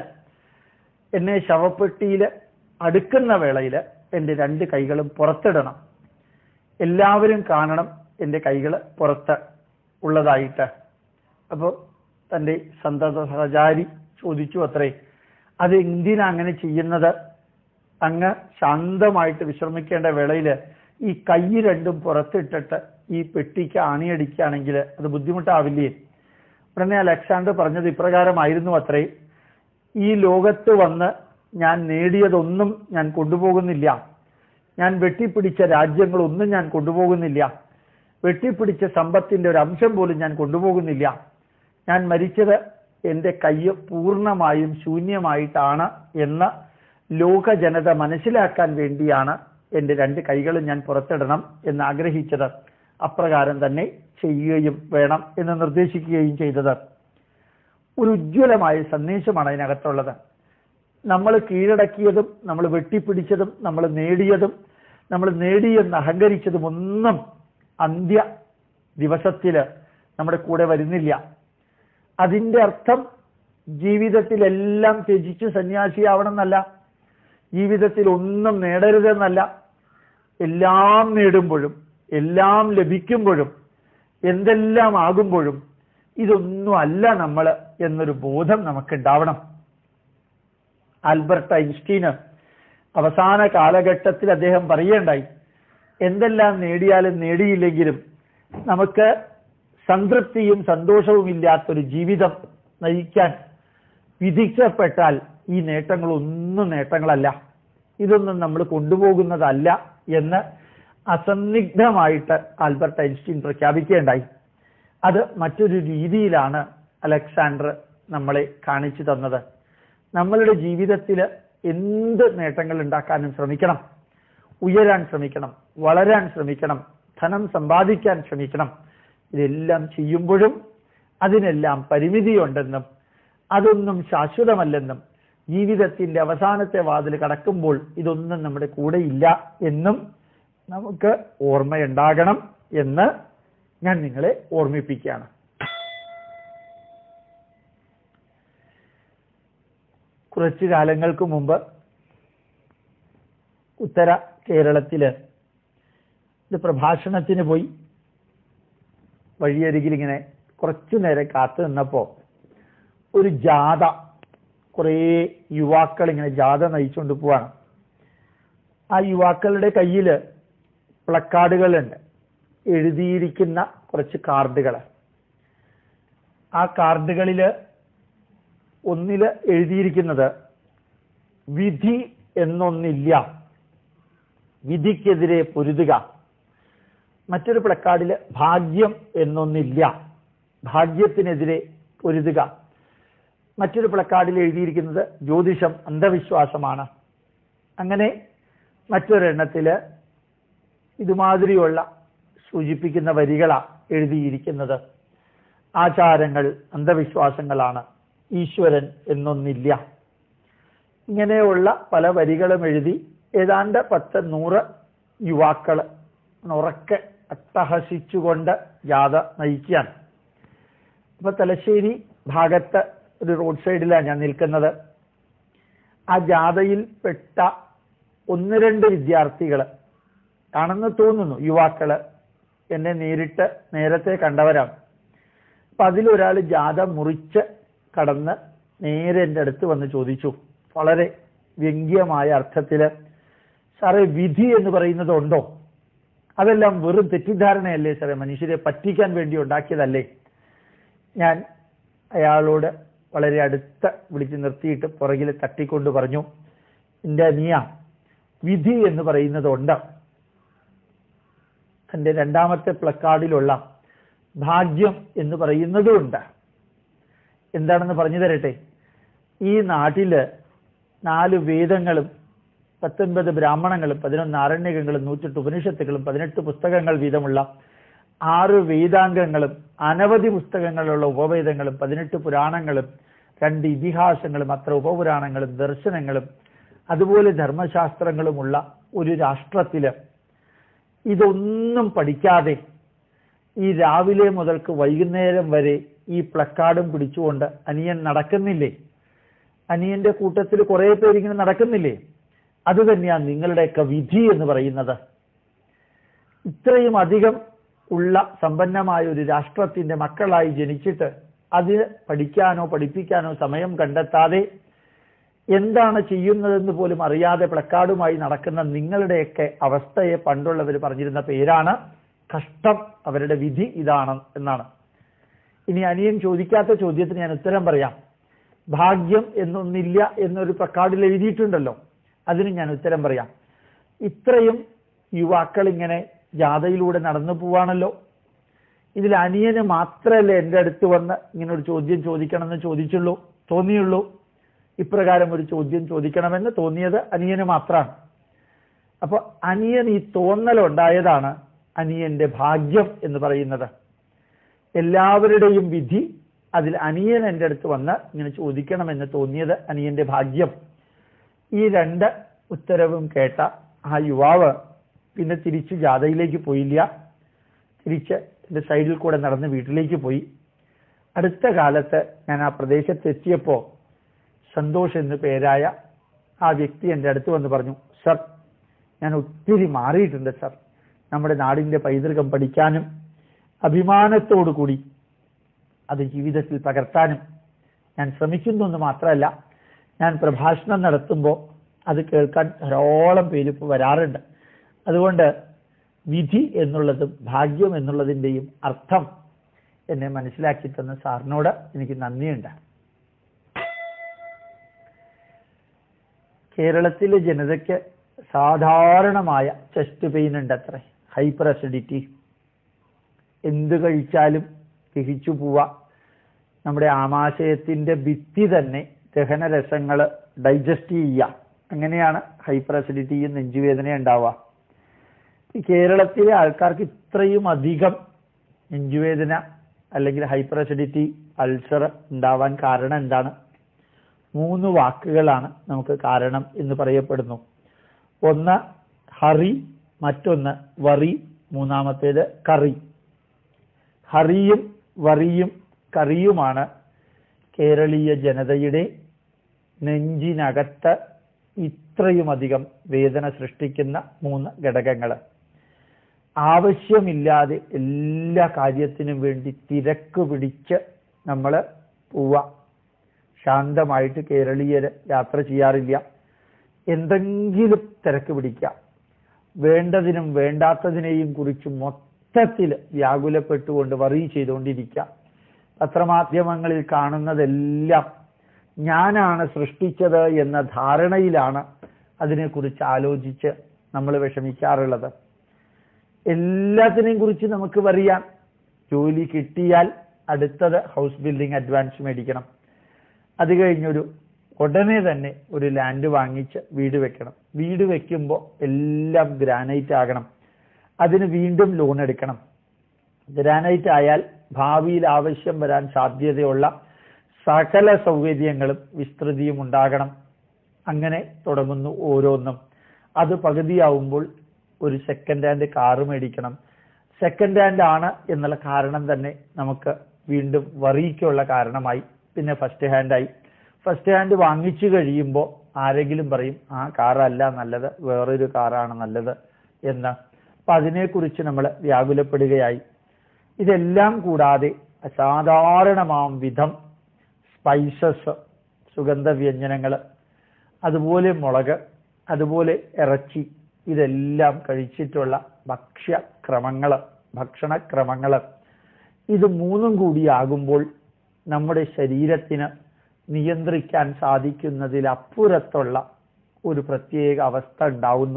എന്നെ ശവപ്പെട്ടിയിൽ അടുക്കുന്ന വേളയിൽ എൻ്റെ രണ്ട് കൈകളും പുറത്തിടണം എല്ലാവരും കാണണം എൻ്റെ കൈകൾ പുറത്ത് ഉള്ളതായിട്ട് അപ്പോൾ തൻ്റെ സന്തത സഹചാരി ചോദിച്ചു അത്രേ അത് എന്തിനാ അങ്ങനെ ചെയ്യുന്നത് അങ്ങ് ശാന്തമായിട്ട് വിശ്രമിക്കേണ്ട വേളയിൽ ഈ കൈ രണ്ടും പുറത്തിട്ടിട്ട് ഈ പെട്ടിക്ക് ആണിയടിക്കുകയാണെങ്കിൽ അത് ബുദ്ധിമുട്ടാവില്ലേ ഉടനെ അലക്സാണ്ടർ പറഞ്ഞത് ഇപ്രകാരമായിരുന്നു അത്രേ ഈ ലോകത്ത് വന്ന് ഞാൻ നേടിയതൊന്നും ഞാൻ കൊണ്ടുപോകുന്നില്ല ഞാൻ വെട്ടിപ്പിടിച്ച രാജ്യങ്ങളൊന്നും ഞാൻ കൊണ്ടുപോകുന്നില്ല വെട്ടിപ്പിടിച്ച സമ്പത്തിന്റെ ഒരു അംശം പോലും ഞാൻ കൊണ്ടുപോകുന്നില്ല ഞാൻ മരിച്ചത് എൻ്റെ കയ്യ് പൂർണ്ണമായും ശൂന്യമായിട്ടാണ് എന്ന് ലോക ജനത മനസ്സിലാക്കാൻ വേണ്ടിയാണ് എൻ്റെ രണ്ട് കൈകളും ഞാൻ പുറത്തിടണം എന്ന് ആഗ്രഹിച്ചത് അപ്രകാരം തന്നെ ചെയ്യുകയും വേണം എന്ന് നിർദ്ദേശിക്കുകയും ചെയ്തത് ഒരു ഉജ്ജ്വലമായ സന്ദേശമാണ് അതിനകത്തുള്ളത് നമ്മൾ കീഴടക്കിയതും നമ്മൾ വെട്ടിപ്പിടിച്ചതും നമ്മൾ നേടിയതും നമ്മൾ നേടിയെന്ന് അഹങ്കരിച്ചതും ഒന്നും അന്ത്യ ദിവസത്തില് നമ്മുടെ കൂടെ വരുന്നില്ല അതിന്റെ അർത്ഥം ജീവിതത്തിലെല്ലാം ത്യജിച്ച് സന്യാസിയാവണം എന്നല്ല ജീവിതത്തിൽ ഒന്നും നേടരുതെന്നല്ല എല്ലാം നേടുമ്പോഴും എല്ലാം ലഭിക്കുമ്പോഴും എന്തെല്ലാം ആകുമ്പോഴും ഇതൊന്നും അല്ല നമ്മൾ എന്നൊരു ബോധം നമുക്കുണ്ടാവണം ആൽബർട്ട് ഐൻസ്റ്റീന് അവസാന കാലഘട്ടത്തിൽ അദ്ദേഹം പറയേണ്ടായി എന്തെല്ലാം നേടിയാലും നേടിയില്ലെങ്കിലും നമുക്ക് സംതൃപ്തിയും സന്തോഷവും ഇല്ലാത്തൊരു ജീവിതം നയിക്കാൻ വിധിക്കപ്പെട്ടാൽ ഈ നേട്ടങ്ങളൊന്നും നേട്ടങ്ങളല്ല ഇതൊന്നും നമ്മൾ കൊണ്ടുപോകുന്നതല്ല എന്ന് അസന്നിഗ്ധമായിട്ട് ആൽബർട്ട് ഐൻസ്റ്റീൻ പ്രഖ്യാപിക്കേണ്ടായി അത് മറ്റൊരു രീതിയിലാണ് അലക്സാണ്ടർ നമ്മളെ കാണിച്ചു തന്നത് നമ്മളുടെ ജീവിതത്തിൽ എന്ത് നേട്ടങ്ങൾ ഉണ്ടാക്കാനും ശ്രമിക്കണം ഉയരാൻ ശ്രമിക്കണം വളരാൻ ശ്രമിക്കണം ധനം സമ്പാദിക്കാൻ ശ്രമിക്കണം ഇതെല്ലാം ചെയ്യുമ്പോഴും അതിനെല്ലാം പരിമിതിയുണ്ടെന്നും അതൊന്നും ശാശ്വതമല്ലെന്നും ജീവിതത്തിന്റെ അവസാനത്തെ വാതിൽ കടക്കുമ്പോൾ ഇതൊന്നും നമ്മുടെ കൂടെ ഇല്ല എന്നും നമുക്ക് ഓർമ്മയുണ്ടാകണം എന്ന് ഞാൻ നിങ്ങളെ ഓർമ്മിപ്പിക്കുകയാണ് കുറച്ചു കാലങ്ങൾക്ക് മുമ്പ് ഉത്തര കേരളത്തില് ഒരു പ്രഭാഷണത്തിന് പോയി വഴിയരികിൽ ഇങ്ങനെ കുറച്ചു നേരം കാത്തു നിന്നപ്പോ ഒരു ജാഥ കുറേ യുവാക്കൾ ഇങ്ങനെ ജാഥ നയിച്ചുകൊണ്ട് പോവാണ് ആ യുവാക്കളുടെ കയ്യില് പ്ലക്കാർഡുകളുണ്ട് എഴുതിയിരിക്കുന്ന കുറച്ച് കാർഡുകൾ ആ കാർഡുകളില് ഒന്നില് എഴുതിയിരിക്കുന്നത് വിധി എന്നൊന്നില്ല വിധിക്കെതിരെ പൊരുതുക മറ്റൊരു പ്ലക്കാർഡില് ഭാഗ്യം എന്നൊന്നില്ല ഭാഗ്യത്തിനെതിരെ പൊരുതുക മറ്റൊരു പ്ലക്കാർഡിൽ എഴുതിയിരിക്കുന്നത് ജ്യോതിഷം അന്ധവിശ്വാസമാണ് അങ്ങനെ മറ്റൊരെണ്ണത്തില് ഇതുമാതിരിയുള്ള സൂചിപ്പിക്കുന്ന വരികളാ എഴുതിയിരിക്കുന്നത് ആചാരങ്ങൾ അന്ധവിശ്വാസങ്ങളാണ് ഈശ്വരൻ എന്നൊന്നില്ല ഇങ്ങനെയുള്ള പല വരികളും എഴുതി ഏതാണ്ട് പത്ത് നൂറ് യുവാക്കൾ ഉറക്കെ അട്ടഹസിച്ചുകൊണ്ട് ജാഥ നയിക്കുകയാണ് അപ്പൊ തലശ്ശേരി ഭാഗത്ത് ഒരു റോഡ് സൈഡിലാണ് ഞാൻ നിൽക്കുന്നത് ആ ജാഥയിൽ പെട്ട ഒന്ന് രണ്ട് വിദ്യാർത്ഥികൾ ആണെന്ന് തോന്നുന്നു യുവാക്കള് എന്നെ നേരിട്ട് നേരത്തെ കണ്ടവരാണ് അപ്പൊ അതിലൊരാൾ ജാഥ മുറിച്ച് കടന്ന് നേരെ എൻ്റെ അടുത്ത് വന്ന് ചോദിച്ചു വളരെ വ്യംഗ്യമായ അർത്ഥത്തില് സാറേ വിധി എന്ന് പറയുന്നത് ഉണ്ടോ അതെല്ലാം വെറും തെറ്റിദ്ധാരണയല്ലേ സാറേ മനുഷ്യരെ പറ്റിക്കാൻ വേണ്ടി ഉണ്ടാക്കിയതല്ലേ ഞാൻ അയാളോട് വളരെ അടുത്ത് വിളിച്ചു നിർത്തിയിട്ട് പുറകിൽ തട്ടിക്കൊണ്ട് പറഞ്ഞു എൻ്റെ അനിയ വിധി എന്ന് പറയുന്നതുണ്ട് തന്റെ രണ്ടാമത്തെ പ്ലക്കാർഡിലുള്ള ഭാഗ്യം എന്ന് പറയുന്നതുമുണ്ട് എന്താണെന്ന് പറഞ്ഞു തരട്ടെ ഈ നാട്ടില് നാല് വേദങ്ങളും പത്തൊൻപത് ബ്രാഹ്മണങ്ങളും പതിനൊന്ന് ആരണ്യകങ്ങളും നൂറ്റെട്ട് ഉപനിഷത്തുകളും പതിനെട്ട് പുസ്തകങ്ങൾ വീതമുള്ള ആറ് വേദാംഗങ്ങളും അനവധി പുസ്തകങ്ങളുള്ള ഉപവേദങ്ങളും പതിനെട്ട് പുരാണങ്ങളും രണ്ട് ഇതിഹാസങ്ങളും അത്ര ഉപപുരാണങ്ങളും ദർശനങ്ങളും അതുപോലെ ധർമ്മശാസ്ത്രങ്ങളുമുള്ള ഒരു രാഷ്ട്രത്തില് ഇതൊന്നും പഠിക്കാതെ ഈ രാവിലെ മുതൽക്ക് വൈകുന്നേരം വരെ ഈ പ്ലക്കാർഡും പിടിച്ചുകൊണ്ട് അനിയൻ നടക്കുന്നില്ലേ അനിയന്റെ കൂട്ടത്തിൽ കുറെ പേരിങ്ങനെ നടക്കുന്നില്ലേ അത് തന്നെയാണ് നിങ്ങളുടെയൊക്കെ വിധി എന്ന് പറയുന്നത് ഇത്രയും അധികം ഉള്ള സമ്പന്നമായ ഒരു രാഷ്ട്രത്തിന്റെ മക്കളായി ജനിച്ചിട്ട് അതിന് പഠിക്കാനോ പഠിപ്പിക്കാനോ സമയം കണ്ടെത്താതെ എന്താണ് ചെയ്യുന്നതെന്ന് പോലും അറിയാതെ പ്ലക്കാർഡുമായി നടക്കുന്ന നിങ്ങളുടെയൊക്കെ അവസ്ഥയെ പണ്ടുള്ളവർ പറഞ്ഞിരുന്ന പേരാണ് കഷ്ടം അവരുടെ വിധി ഇതാണ് എന്നാണ് ഇനി അനിയൻ ചോദിക്കാത്ത ചോദ്യത്തിന് ഞാൻ ഉത്തരം പറയാം ഭാഗ്യം എന്നൊന്നില്ല എന്നൊരു പ്ലക്കാർഡിൽ എഴുതിയിട്ടുണ്ടല്ലോ അതിന് ഞാൻ ഉത്തരം പറയാം ഇത്രയും യുവാക്കൾ ഇങ്ങനെ ജാഥയിലൂടെ നടന്നു പോവാണല്ലോ ഇതിൽ അനിയന് മാത്രമല്ലേ എൻ്റെ അടുത്ത് വന്ന് ഇങ്ങനെ ഒരു ചോദ്യം ചോദിക്കണമെന്ന് ചോദിച്ചുള്ളൂ തോന്നിയുള്ളൂ ഇപ്രകാരം ഒരു ചോദ്യം ചോദിക്കണമെന്ന് തോന്നിയത് അനിയന് മാത്രമാണ് അപ്പൊ അനിയൻ ഈ തോന്നലുണ്ടായതാണ് അനിയന്റെ ഭാഗ്യം എന്ന് പറയുന്നത് എല്ലാവരുടെയും വിധി അതിൽ അനിയൻ എൻ്റെ അടുത്ത് വന്ന് ഇങ്ങനെ ചോദിക്കണമെന്ന് തോന്നിയത് അനിയന്റെ ഭാഗ്യം ഈ രണ്ട് ഉത്തരവും കേട്ട ആ യുവാവ് പിന്നെ തിരിച്ച് ജാഥയിലേക്ക് പോയില്ല തിരിച്ച് എൻ്റെ സൈഡിൽ കൂടെ നടന്ന് വീട്ടിലേക്ക് പോയി അടുത്ത കാലത്ത് ഞാൻ ആ പ്രദേശത്ത് എത്തിയപ്പോൾ സന്തോഷ് എന്ന് പേരായ ആ വ്യക്തി എൻ്റെ അടുത്ത് വന്ന് പറഞ്ഞു സർ ഞാൻ ഒത്തിരി മാറിയിട്ടുണ്ട് സർ നമ്മുടെ നാടിൻ്റെ പൈതൃകം പഠിക്കാനും അഭിമാനത്തോടു കൂടി അത് ജീവിതത്തിൽ പകർത്താനും ഞാൻ ശ്രമിക്കുന്നു എന്ന് മാത്രമല്ല ഞാൻ പ്രഭാഷണം നടത്തുമ്പോൾ അത് കേൾക്കാൻ ധാരാളം പേര് ഇപ്പോൾ വരാറുണ്ട് അതുകൊണ്ട് വിധി എന്നുള്ളതും ഭാഗ്യം എന്നുള്ളതിൻ്റെയും അർത്ഥം എന്നെ മനസ്സിലാക്കി തന്ന സാറിനോട് എനിക്ക് നന്ദിയുണ്ട് കേരളത്തിലെ ജനതയ്ക്ക് സാധാരണമായ ചെസ്റ്റ് പെയിൻ ഉണ്ട് അത്രേ ഹൈപ്പർ അസിഡിറ്റി എന്ത് കഴിച്ചാലും ദഹിച്ചു പോവാ നമ്മുടെ ആമാശയത്തിന്റെ ഭിത്തി തന്നെ ദഹനരസങ്ങൾ ഡൈജസ്റ്റ് ചെയ്യുക അങ്ങനെയാണ് ഹൈപ്പർ അസിഡിറ്റിയും നെഞ്ചുവേദന ഉണ്ടാവുക ഈ കേരളത്തിലെ ആൾക്കാർക്ക് ഇത്രയും അധികം നെഞ്ചുവേദന അല്ലെങ്കിൽ ഹൈപ്പർ അസിഡിറ്റി അൾസർ ഉണ്ടാവാൻ കാരണം എന്താണ് മൂന്ന് വാക്കുകളാണ് നമുക്ക് കാരണം എന്ന് പറയപ്പെടുന്നു ഒന്ന് ഹറി മറ്റൊന്ന് വറി മൂന്നാമത്തേത് കറി ഹറിയും വറിയും കറിയുമാണ് കേരളീയ ജനതയുടെ നെഞ്ചിനകത്ത് ഇത്രയുമധികം വേദന സൃഷ്ടിക്കുന്ന മൂന്ന് ഘടകങ്ങൾ ആവശ്യമില്ലാതെ എല്ലാ കാര്യത്തിനും വേണ്ടി തിരക്ക് പിടിച്ച് നമ്മൾ പോവുക ശാന്തമായിട്ട് കേരളീയർ യാത്ര ചെയ്യാറില്ല എന്തെങ്കിലും തിരക്ക് പിടിക്കുക വേണ്ടതിനും വേണ്ടാത്തതിനെയും കുറിച്ച് മൊത്തത്തിൽ വ്യാകുലപ്പെട്ടുകൊണ്ട് വറി ചെയ്തുകൊണ്ടിരിക്കുക പത്രമാധ്യമങ്ങളിൽ കാണുന്നതെല്ലാം ഞാനാണ് സൃഷ്ടിച്ചത് എന്ന ധാരണയിലാണ് അതിനെക്കുറിച്ച് ആലോചിച്ച് നമ്മൾ വിഷമിക്കാറുള്ളത് എല്ലാത്തിനെയും കുറിച്ച് നമുക്ക് പറയാം ജോലി കിട്ടിയാൽ അടുത്തത് ഹൗസ് ബിൽഡിംഗ് അഡ്വാൻസ് മേടിക്കണം അത് കഴിഞ്ഞൊരു ഉടനെ തന്നെ ഒരു ലാൻഡ് വാങ്ങിച്ച് വീട് വെക്കണം വീട് വെക്കുമ്പോൾ എല്ലാം ഗ്രാനൈറ്റ് ആകണം അതിന് വീണ്ടും ലോൺ എടുക്കണം ഗ്രാനൈറ്റ് ആയാൽ ഭാവിയിൽ ആവശ്യം വരാൻ സാധ്യതയുള്ള സകല സൗകര്യങ്ങളും വിസ്തൃതിയും ഉണ്ടാകണം അങ്ങനെ തുടങ്ങുന്നു ഓരോന്നും അത് പകുതിയാവുമ്പോൾ ഒരു സെക്കൻഡ് ഹാൻഡ് കാറ് മേടിക്കണം സെക്കൻഡ് ഹാൻഡ് ആണ് എന്നുള്ള കാരണം തന്നെ നമുക്ക് വീണ്ടും വറിക്കുള്ള കാരണമായി പിന്നെ ഫസ്റ്റ് ഹാൻഡായി ഫസ്റ്റ് ഹാൻഡ് വാങ്ങിച്ചു കഴിയുമ്പോൾ ആരെങ്കിലും പറയും ആ കാറല്ല നല്ലത് വേറൊരു കാറാണ് നല്ലത് എന്ന് അപ്പൊ അതിനെക്കുറിച്ച് നമ്മൾ വ്യാകുലപ്പെടുകയായി ഇതെല്ലാം കൂടാതെ അസാധാരണമാം വിധം സ്പൈസസ് സുഗന്ധവ്യഞ്ജനങ്ങൾ അതുപോലെ മുളക് അതുപോലെ ഇറച്ചി ഇതെല്ലാം കഴിച്ചിട്ടുള്ള ഭക്ഷ്യക്രമങ്ങൾ ഭക്ഷണക്രമങ്ങൾ ഇത് മൂന്നും കൂടിയാകുമ്പോൾ നമ്മുടെ ശരീരത്തിന് നിയന്ത്രിക്കാൻ സാധിക്കുന്നതിലപ്പുറത്തുള്ള ഒരു പ്രത്യേക അവസ്ഥ ഉണ്ടാവുന്നു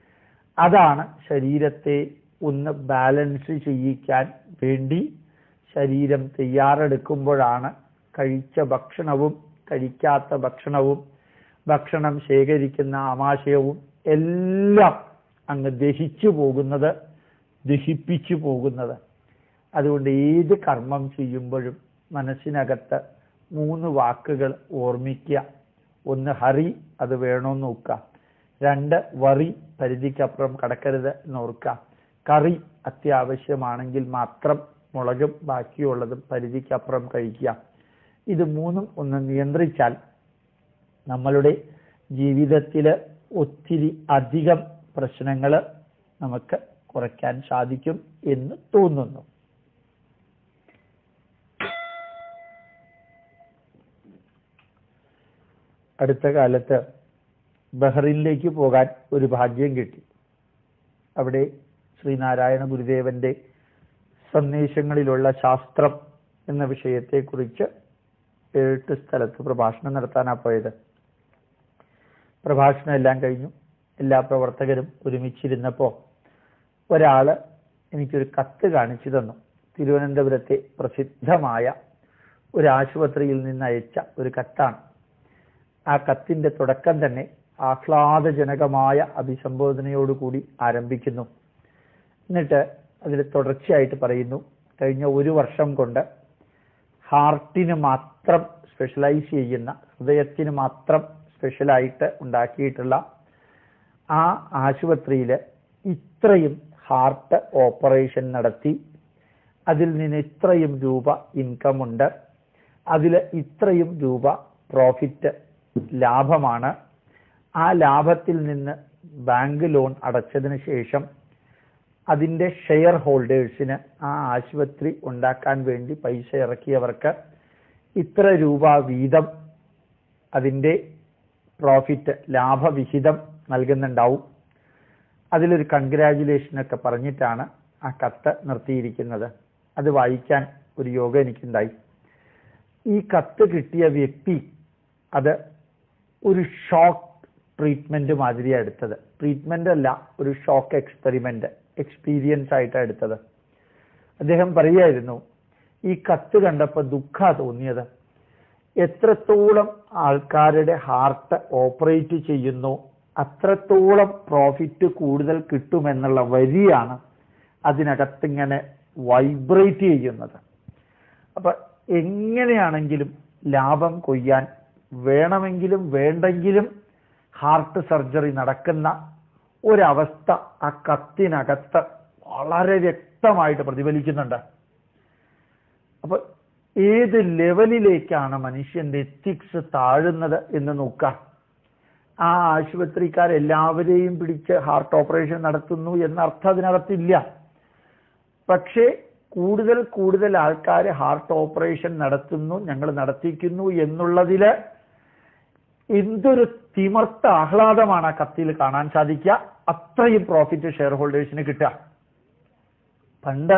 അതാണ് ശരീരത്തെ ഒന്ന് ബാലൻസ് ചെയ്യിക്കാൻ വേണ്ടി ശരീരം തയ്യാറെടുക്കുമ്പോഴാണ് കഴിച്ച ഭക്ഷണവും കഴിക്കാത്ത ഭക്ഷണവും ഭക്ഷണം ശേഖരിക്കുന്ന ആമാശയവും എല്ലാം അങ്ങ് ദഹിച്ചു പോകുന്നത് ദഹിപ്പിച്ചു പോകുന്നത് അതുകൊണ്ട് ഏത് കർമ്മം ചെയ്യുമ്പോഴും മനസ്സിനകത്ത് മൂന്ന് വാക്കുകൾ ഓർമ്മിക്കുക ഒന്ന് ഹറി അത് വേണമെന്ന് നോക്കുക രണ്ട് വറി പരിധിക്കപ്പുറം കടക്കരുത് എന്ന് ഓർക്കുക കറി അത്യാവശ്യമാണെങ്കിൽ മാത്രം മുളകും ബാക്കിയുള്ളതും പരിധിക്കപ്പുറം കഴിക്കുക ഇത് മൂന്നും ഒന്ന് നിയന്ത്രിച്ചാൽ നമ്മളുടെ ജീവിതത്തിൽ ഒത്തിരി അധികം പ്രശ്നങ്ങൾ നമുക്ക് കുറയ്ക്കാൻ സാധിക്കും എന്ന് തോന്നുന്നു അടുത്ത കാലത്ത് ബഹ്റിനിലേക്ക് പോകാൻ ഒരു ഭാഗ്യം കിട്ടി അവിടെ ശ്രീനാരായണ ഗുരുദേവന്റെ സന്ദേശങ്ങളിലുള്ള ശാസ്ത്രം എന്ന വിഷയത്തെക്കുറിച്ച് എട്ട് സ്ഥലത്ത് പ്രഭാഷണം നടത്താനാണ് പോയത് പ്രഭാഷണം എല്ലാം കഴിഞ്ഞു എല്ലാ പ്രവർത്തകരും ഒരുമിച്ചിരുന്നപ്പോൾ ഒരാള് എനിക്കൊരു കത്ത് കാണിച്ചു തന്നു തിരുവനന്തപുരത്തെ പ്രസിദ്ധമായ ഒരു ആശുപത്രിയിൽ നിന്ന് അയച്ച ഒരു കത്താണ് ആ കത്തിന്റെ തുടക്കം തന്നെ ആഹ്ലാദജനകമായ അഭിസംബോധനയോടുകൂടി ആരംഭിക്കുന്നു എന്നിട്ട് അതിൽ തുടർച്ചയായിട്ട് പറയുന്നു കഴിഞ്ഞ ഒരു വർഷം കൊണ്ട് ഹാർട്ടിന് മാത്രം സ്പെഷ്യലൈസ് ചെയ്യുന്ന ഹൃദയത്തിന് മാത്രം സ്പെഷ്യലായിട്ട് ഉണ്ടാക്കിയിട്ടുള്ള ആ ആശുപത്രിയിൽ ഇത്രയും ഹാർട്ട് ഓപ്പറേഷൻ നടത്തി അതിൽ നിന്ന് ഇത്രയും രൂപ ഇൻകം ഉണ്ട് അതിൽ ഇത്രയും രൂപ പ്രോഫിറ്റ് ലാഭമാണ് ആ ലാഭത്തിൽ നിന്ന് ബാങ്ക് ലോൺ അടച്ചതിന് ശേഷം അതിന്റെ ഷെയർ ഹോൾഡേഴ്സിന് ആ ആശുപത്രി ഉണ്ടാക്കാൻ വേണ്ടി പൈസ ഇറക്കിയവർക്ക് ഇത്ര രൂപ വീതം അതിന്റെ പ്രോഫിറ്റ് ലാഭവിഹിതം നൽകുന്നുണ്ടാവും അതിലൊരു കൺഗ്രാജുലേഷൻ ഒക്കെ പറഞ്ഞിട്ടാണ് ആ കത്ത് നിർത്തിയിരിക്കുന്നത് അത് വായിക്കാൻ ഒരു യോഗ എനിക്കുണ്ടായി ഈ കത്ത് കിട്ടിയ വ്യക്തി അത് ഒരു ഷോക്ക് ട്രീറ്റ്മെന്റ് മാതിരിയാണ് എടുത്തത് ട്രീറ്റ്മെന്റ് അല്ല ഒരു ഷോക്ക് എക്സ്പെരിമെന്റ് എക്സ്പീരിയൻസ് ആയിട്ടാണ് എടുത്തത് അദ്ദേഹം പറയായിരുന്നു ഈ കത്ത് കണ്ടപ്പോൾ ദുഃഖ തോന്നിയത് എത്രത്തോളം ആൾക്കാരുടെ ഹാർട്ട് ഓപ്പറേറ്റ് ചെയ്യുന്നു അത്രത്തോളം പ്രോഫിറ്റ് കൂടുതൽ കിട്ടുമെന്നുള്ള വരിയാണ് അതിനകത്തിങ്ങനെ വൈബ്രേറ്റ് ചെയ്യുന്നത് അപ്പൊ എങ്ങനെയാണെങ്കിലും ലാഭം കൊയ്യാൻ വേണമെങ്കിലും വേണ്ടെങ്കിലും ഹാർട്ട് സർജറി നടക്കുന്ന ഒരവസ്ഥ ആ കത്തിനകത്ത് വളരെ വ്യക്തമായിട്ട് പ്രതിഫലിക്കുന്നുണ്ട് അപ്പൊ ഏത് ലെവലിലേക്കാണ് മനുഷ്യന്റെ എത്തിക്സ് താഴുന്നത് എന്ന് നോക്കാം ആ ആശുപത്രിക്കാരെല്ലാവരെയും പിടിച്ച് ഹാർട്ട് ഓപ്പറേഷൻ നടത്തുന്നു എന്ന അർത്ഥം അതിനകത്തില്ല പക്ഷേ കൂടുതൽ കൂടുതൽ ആൾക്കാർ ഹാർട്ട് ഓപ്പറേഷൻ നടത്തുന്നു ഞങ്ങൾ നടത്തിക്കുന്നു എന്നുള്ളതില് എന്തൊരു തിമർത്ത ആഹ്ലാദമാണ് ആ കത്തിൽ കാണാൻ സാധിക്കുക അത്രയും പ്രോഫിറ്റ് ഷെയർ ഹോൾഡേഴ്സിന് കിട്ടുക പണ്ട്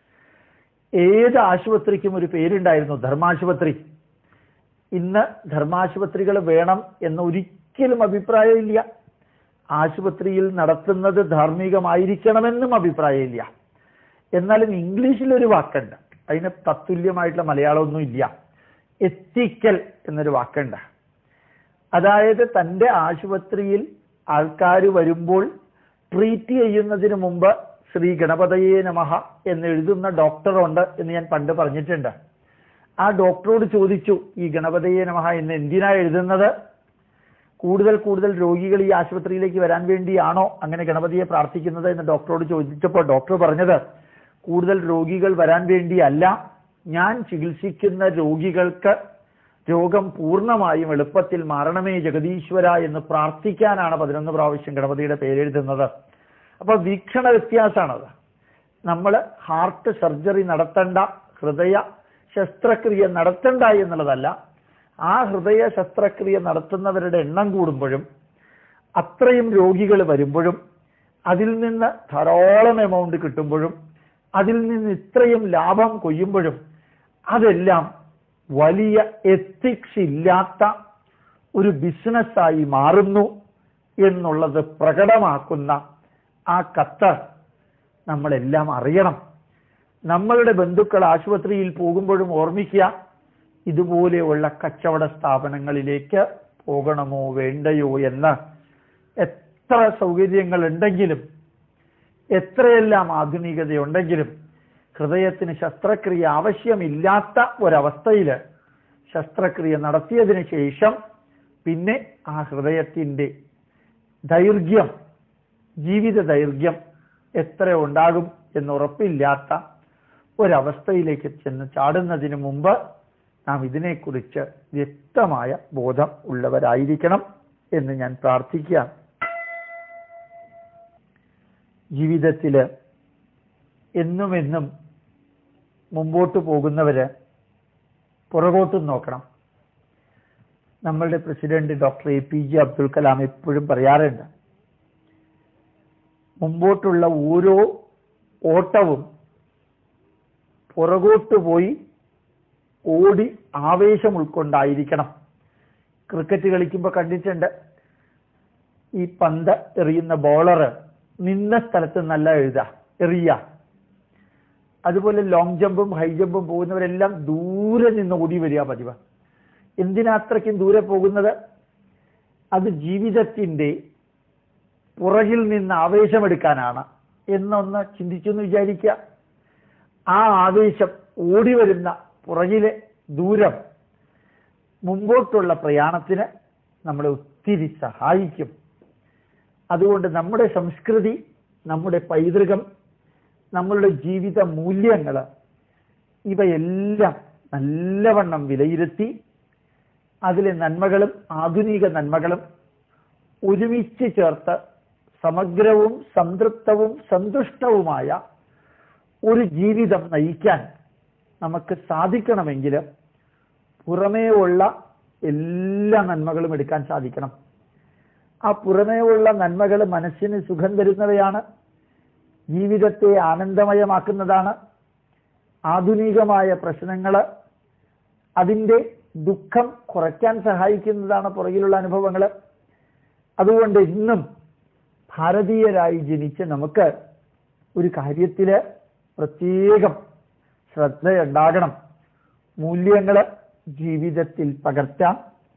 ഏത് ആശുപത്രിക്കും ഒരു പേരുണ്ടായിരുന്നു ധർമാശുപത്രി ഇന്ന് ധർമാശുപത്രികൾ വേണം എന്ന് ഒരിക്കലും അഭിപ്രായമില്ല ആശുപത്രിയിൽ നടത്തുന്നത് ധാർമ്മികമായിരിക്കണമെന്നും അഭിപ്രായമില്ല എന്നാലും ഇംഗ്ലീഷിൽ ഒരു വാക്കുണ്ട് അതിന് തത്തുല്യമായിട്ടുള്ള മലയാളമൊന്നും ഇല്ല എത്തിക്കൽ എന്നൊരു വാക്കുണ്ട് അതായത് തന്റെ ആശുപത്രിയിൽ ആൾക്കാർ വരുമ്പോൾ ട്രീറ്റ് ചെയ്യുന്നതിന് മുമ്പ് ശ്രീ ഗണപതയേ നമഃ എന്ന് എഴുതുന്ന ഡോക്ടറുണ്ട് എന്ന് ഞാൻ പണ്ട് പറഞ്ഞിട്ടുണ്ട് ആ ഡോക്ടറോട് ചോദിച്ചു ഈ ഗണപതയേ നമഃ എന്ന് എന്തിനാ എഴുതുന്നത് കൂടുതൽ കൂടുതൽ രോഗികൾ ഈ ആശുപത്രിയിലേക്ക് വരാൻ വേണ്ടിയാണോ അങ്ങനെ ഗണപതിയെ പ്രാർത്ഥിക്കുന്നത് എന്ന് ഡോക്ടറോട് ചോദിച്ചപ്പോൾ ഡോക്ടർ പറഞ്ഞത് കൂടുതൽ രോഗികൾ വരാൻ വേണ്ടിയല്ല ഞാൻ ചികിത്സിക്കുന്ന രോഗികൾക്ക് രോഗം പൂർണ്ണമായും എളുപ്പത്തിൽ മാറണമേ ജഗദീശ്വര എന്ന് പ്രാർത്ഥിക്കാനാണ് പതിനൊന്ന് പ്രാവശ്യം ഗണപതിയുടെ പേരെഴുതുന്നത് അപ്പൊ വീക്ഷണ വ്യത്യാസമാണത് നമ്മൾ ഹാർട്ട് സർജറി നടത്തേണ്ട ഹൃദയ ശസ്ത്രക്രിയ നടത്തണ്ട എന്നുള്ളതല്ല ആ ഹൃദയ ശസ്ത്രക്രിയ നടത്തുന്നവരുടെ എണ്ണം കൂടുമ്പോഴും അത്രയും രോഗികൾ വരുമ്പോഴും അതിൽ നിന്ന് ധാരാളം എമൗണ്ട് കിട്ടുമ്പോഴും അതിൽ നിന്ന് ഇത്രയും ലാഭം കൊയ്യുമ്പോഴും അതെല്ലാം വലിയ എത്തിക്സ് ഇല്ലാത്ത ഒരു ബിസിനസ്സായി മാറുന്നു എന്നുള്ളത് പ്രകടമാക്കുന്ന ആ കത്ത് നമ്മളെല്ലാം അറിയണം നമ്മളുടെ ബന്ധുക്കൾ ആശുപത്രിയിൽ പോകുമ്പോഴും ഓർമ്മിക്കുക ഇതുപോലെയുള്ള കച്ചവട സ്ഥാപനങ്ങളിലേക്ക് പോകണമോ വേണ്ടയോ എന്ന് എത്ര സൗകര്യങ്ങൾ ഉണ്ടെങ്കിലും എത്രയെല്ലാം ആധുനികതയുണ്ടെങ്കിലും ഹൃദയത്തിന് ശസ്ത്രക്രിയ ആവശ്യമില്ലാത്ത ഒരവസ്ഥയിൽ ശസ്ത്രക്രിയ നടത്തിയതിന് ശേഷം പിന്നെ ആ ഹൃദയത്തിന്റെ ദൈർഘ്യം ജീവിത ദൈർഘ്യം എത്ര ഉണ്ടാകും എന്നുറപ്പില്ലാത്ത ഒരവസ്ഥയിലേക്ക് ചെന്ന് ചാടുന്നതിന് മുമ്പ് നാം ഇതിനെക്കുറിച്ച് വ്യക്തമായ ബോധം ഉള്ളവരായിരിക്കണം എന്ന് ഞാൻ പ്രാർത്ഥിക്കാം ജീവിതത്തില് എന്നും എന്നും മുമ്പോട്ട് പോകുന്നവര് പുറകോട്ടും നോക്കണം നമ്മളുടെ president doctor A P J Abdul Kalam എപ്പോഴും പറയാറുണ്ട് മുമ്പോട്ടുള്ള ഓരോ ഓട്ടവും പുറകോട്ട് പോയി ഓടി ആവേശം ഉൾക്കൊണ്ടായിരിക്കണം ക്രിക്കറ്റ് കളിക്കുമ്പോൾ കണ്ടിട്ടുണ്ട് ഈ പന്ത് എറിയുന്ന ബോളർ നിന്ന സ്ഥലത്ത് നല്ല എഴുതാ എറിയ അതുപോലെ ലോങ് ജമ്പും ഹൈ ജമ്പും പോകുന്നവരെല്ലാം ദൂരെ നിന്ന് ഓടി വരിക പതിവ് എന്തിനാ അത്രയ്ക്കും ദൂരെ പോകുന്നത് അത് ജീവിതത്തിന്റെ പുറകിൽ നിന്ന് ആവേശമെടുക്കാനാണ് എന്നൊന്ന് ചിന്തിച്ചെന്ന് വിചാരിക്കുക ആ ആവേശം ഓടി വരുന്ന പുറകിലെ ദൂരം മുമ്പോട്ടുള്ള പ്രയാണത്തിന് നമ്മളെ ഒത്തിരി സഹായിക്കും അതുകൊണ്ട് നമ്മുടെ സംസ്കൃതി നമ്മുടെ പൈതൃകം നമ്മളുടെ ജീവിത മൂല്യങ്ങൾ ഇവയെല്ലാം നല്ലവണ്ണം വിലയിരുത്തി അതിലെ നന്മകളും ആധുനിക നന്മകളും ഒരുമിച്ച് ചേർത്ത് സമഗ്രവും സംതൃപ്തവും സന്തുഷ്ടവുമായ ഒരു ജീവിതം നയിക്കാൻ നമുക്ക് സാധിക്കണമെങ്കിൽ പുറമേ ഉള്ള എല്ലാ നന്മകളും എടുക്കാൻ സാധിക്കണം ആ പുറമേ ഉള്ള നന്മകൾ മനസ്സിന് സുഖം തരുന്നവയാണ് ജീവിതത്തെ ആനന്ദമയമാക്കുന്നതാണ് ആധുനികമായ പ്രശ്നങ്ങൾ അതിൻ്റെ ദുഃഖം കുറയ്ക്കാൻ സഹായിക്കുന്നതാണ് പുറകിലുള്ള അനുഭവങ്ങൾ അതുകൊണ്ട് ഇന്നും ഭാരതീയരായി ജനിച്ച് നമുക്ക് ഒരു കാര്യത്തിൽ പ്രത്യേകം ശ്രദ്ധയുണ്ടാകണം മൂല്യങ്ങൾ ജീവിതത്തിൽ പകർത്താം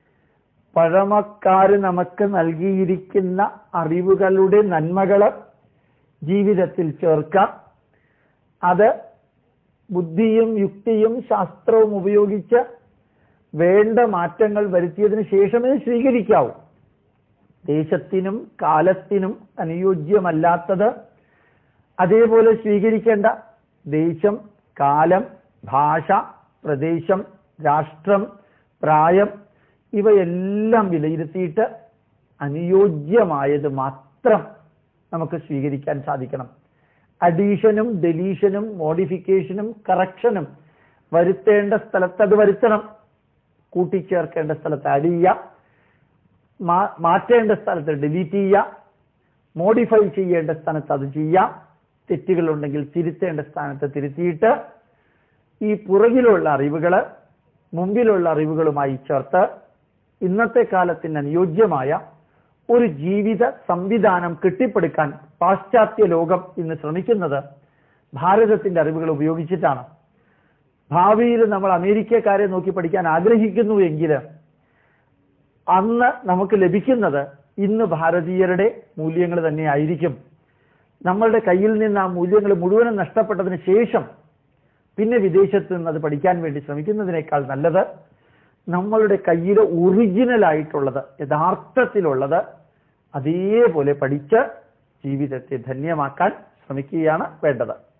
പഴമക്കാര് നമുക്ക് നൽകിയിരിക്കുന്ന അറിവുകളുടെ നന്മകൾ ജീവിതത്തിൽ ചേർക്കാം അത് ബുദ്ധിയും യുക്തിയും ശാസ്ത്രവും ഉപയോഗിച്ച് വേണ്ട മാറ്റങ്ങൾ വരുത്തിയതിന് ശേഷമേ സ്വീകരിക്കാവൂ ദേശത്തിനും കാലത്തിനും അനുയോജ്യമല്ലാത്തത് അതേപോലെ സ്വീകരിക്കേണ്ട ദേശം കാലം ഭാഷ പ്രദേശം രാഷ്ട്രം പ്രായം ഇവയെല്ലാം വിലയിരുത്തിയിട്ട് അനുയോജ്യമായത് മാത്രം നമുക്ക് സ്വീകരിക്കാൻ സാധിക്കണം അഡീഷനും ഡെലീഷനും മോഡിഫിക്കേഷനും കറക്ഷനും വരുത്തേണ്ട സ്ഥലത്ത് അത് വരുത്തണം കൂട്ടിച്ചേർക്കേണ്ട സ്ഥലത്ത് ആഡ് ചെയ്യുക മാറ്റേണ്ട സ്ഥലത്ത് ഡിലീറ്റ് ചെയ്യുക മോഡിഫൈ ചെയ്യേണ്ട സ്ഥാനത്ത് അത് ചെയ്യാം തെറ്റുകളുണ്ടെങ്കിൽ തിരുത്തേണ്ട സ്ഥാനത്ത് തിരുത്തിയിട്ട് ഈ പുറകിലുള്ള അറിവുകൾ മുമ്പിലുള്ള അറിവുകളുമായി ചേർത്ത് ഇന്നത്തെ കാലത്തിന് അനുയോജ്യമായ ഒരു ജീവിത സംവിധാനം കെട്ടിപ്പടുക്കാൻ പാശ്ചാത്യ ലോകം ഇന്ന് ശ്രമിക്കുന്നത് ഭാരതത്തിന്റെ അറിവുകൾ ഉപയോഗിച്ചിട്ടാണ് ഭാവിയിൽ നമ്മൾ അമേരിക്കക്കാരെ നോക്കി പഠിക്കാൻ ആഗ്രഹിക്കുന്നു എങ്കിൽ അന്ന് നമുക്ക് ലഭിക്കുന്നത് ഇന്ന് ഭാരതീയരുടെ മൂല്യങ്ങൾ തന്നെ ആയിരിക്കും നമ്മളുടെ കയ്യിൽ നിന്ന് ആ മൂല്യങ്ങൾ മുഴുവനും നഷ്ടപ്പെട്ടതിന് ശേഷം പിന്നെ വിദേശത്ത് നിന്ന് അത് പഠിക്കാൻ വേണ്ടി ശ്രമിക്കുന്നതിനേക്കാൾ നല്ലത് നമ്മളുടെ കയ്യിൽ ഒറിജിനൽ ആയിട്ടുള്ളത് യഥാർത്ഥത്തിലുള്ളത് അതേപോലെ പഠിച്ച് ജീവിതത്തെ ധന്യമാക്കാൻ ശ്രമിക്കുകയാണ് വേണ്ടത്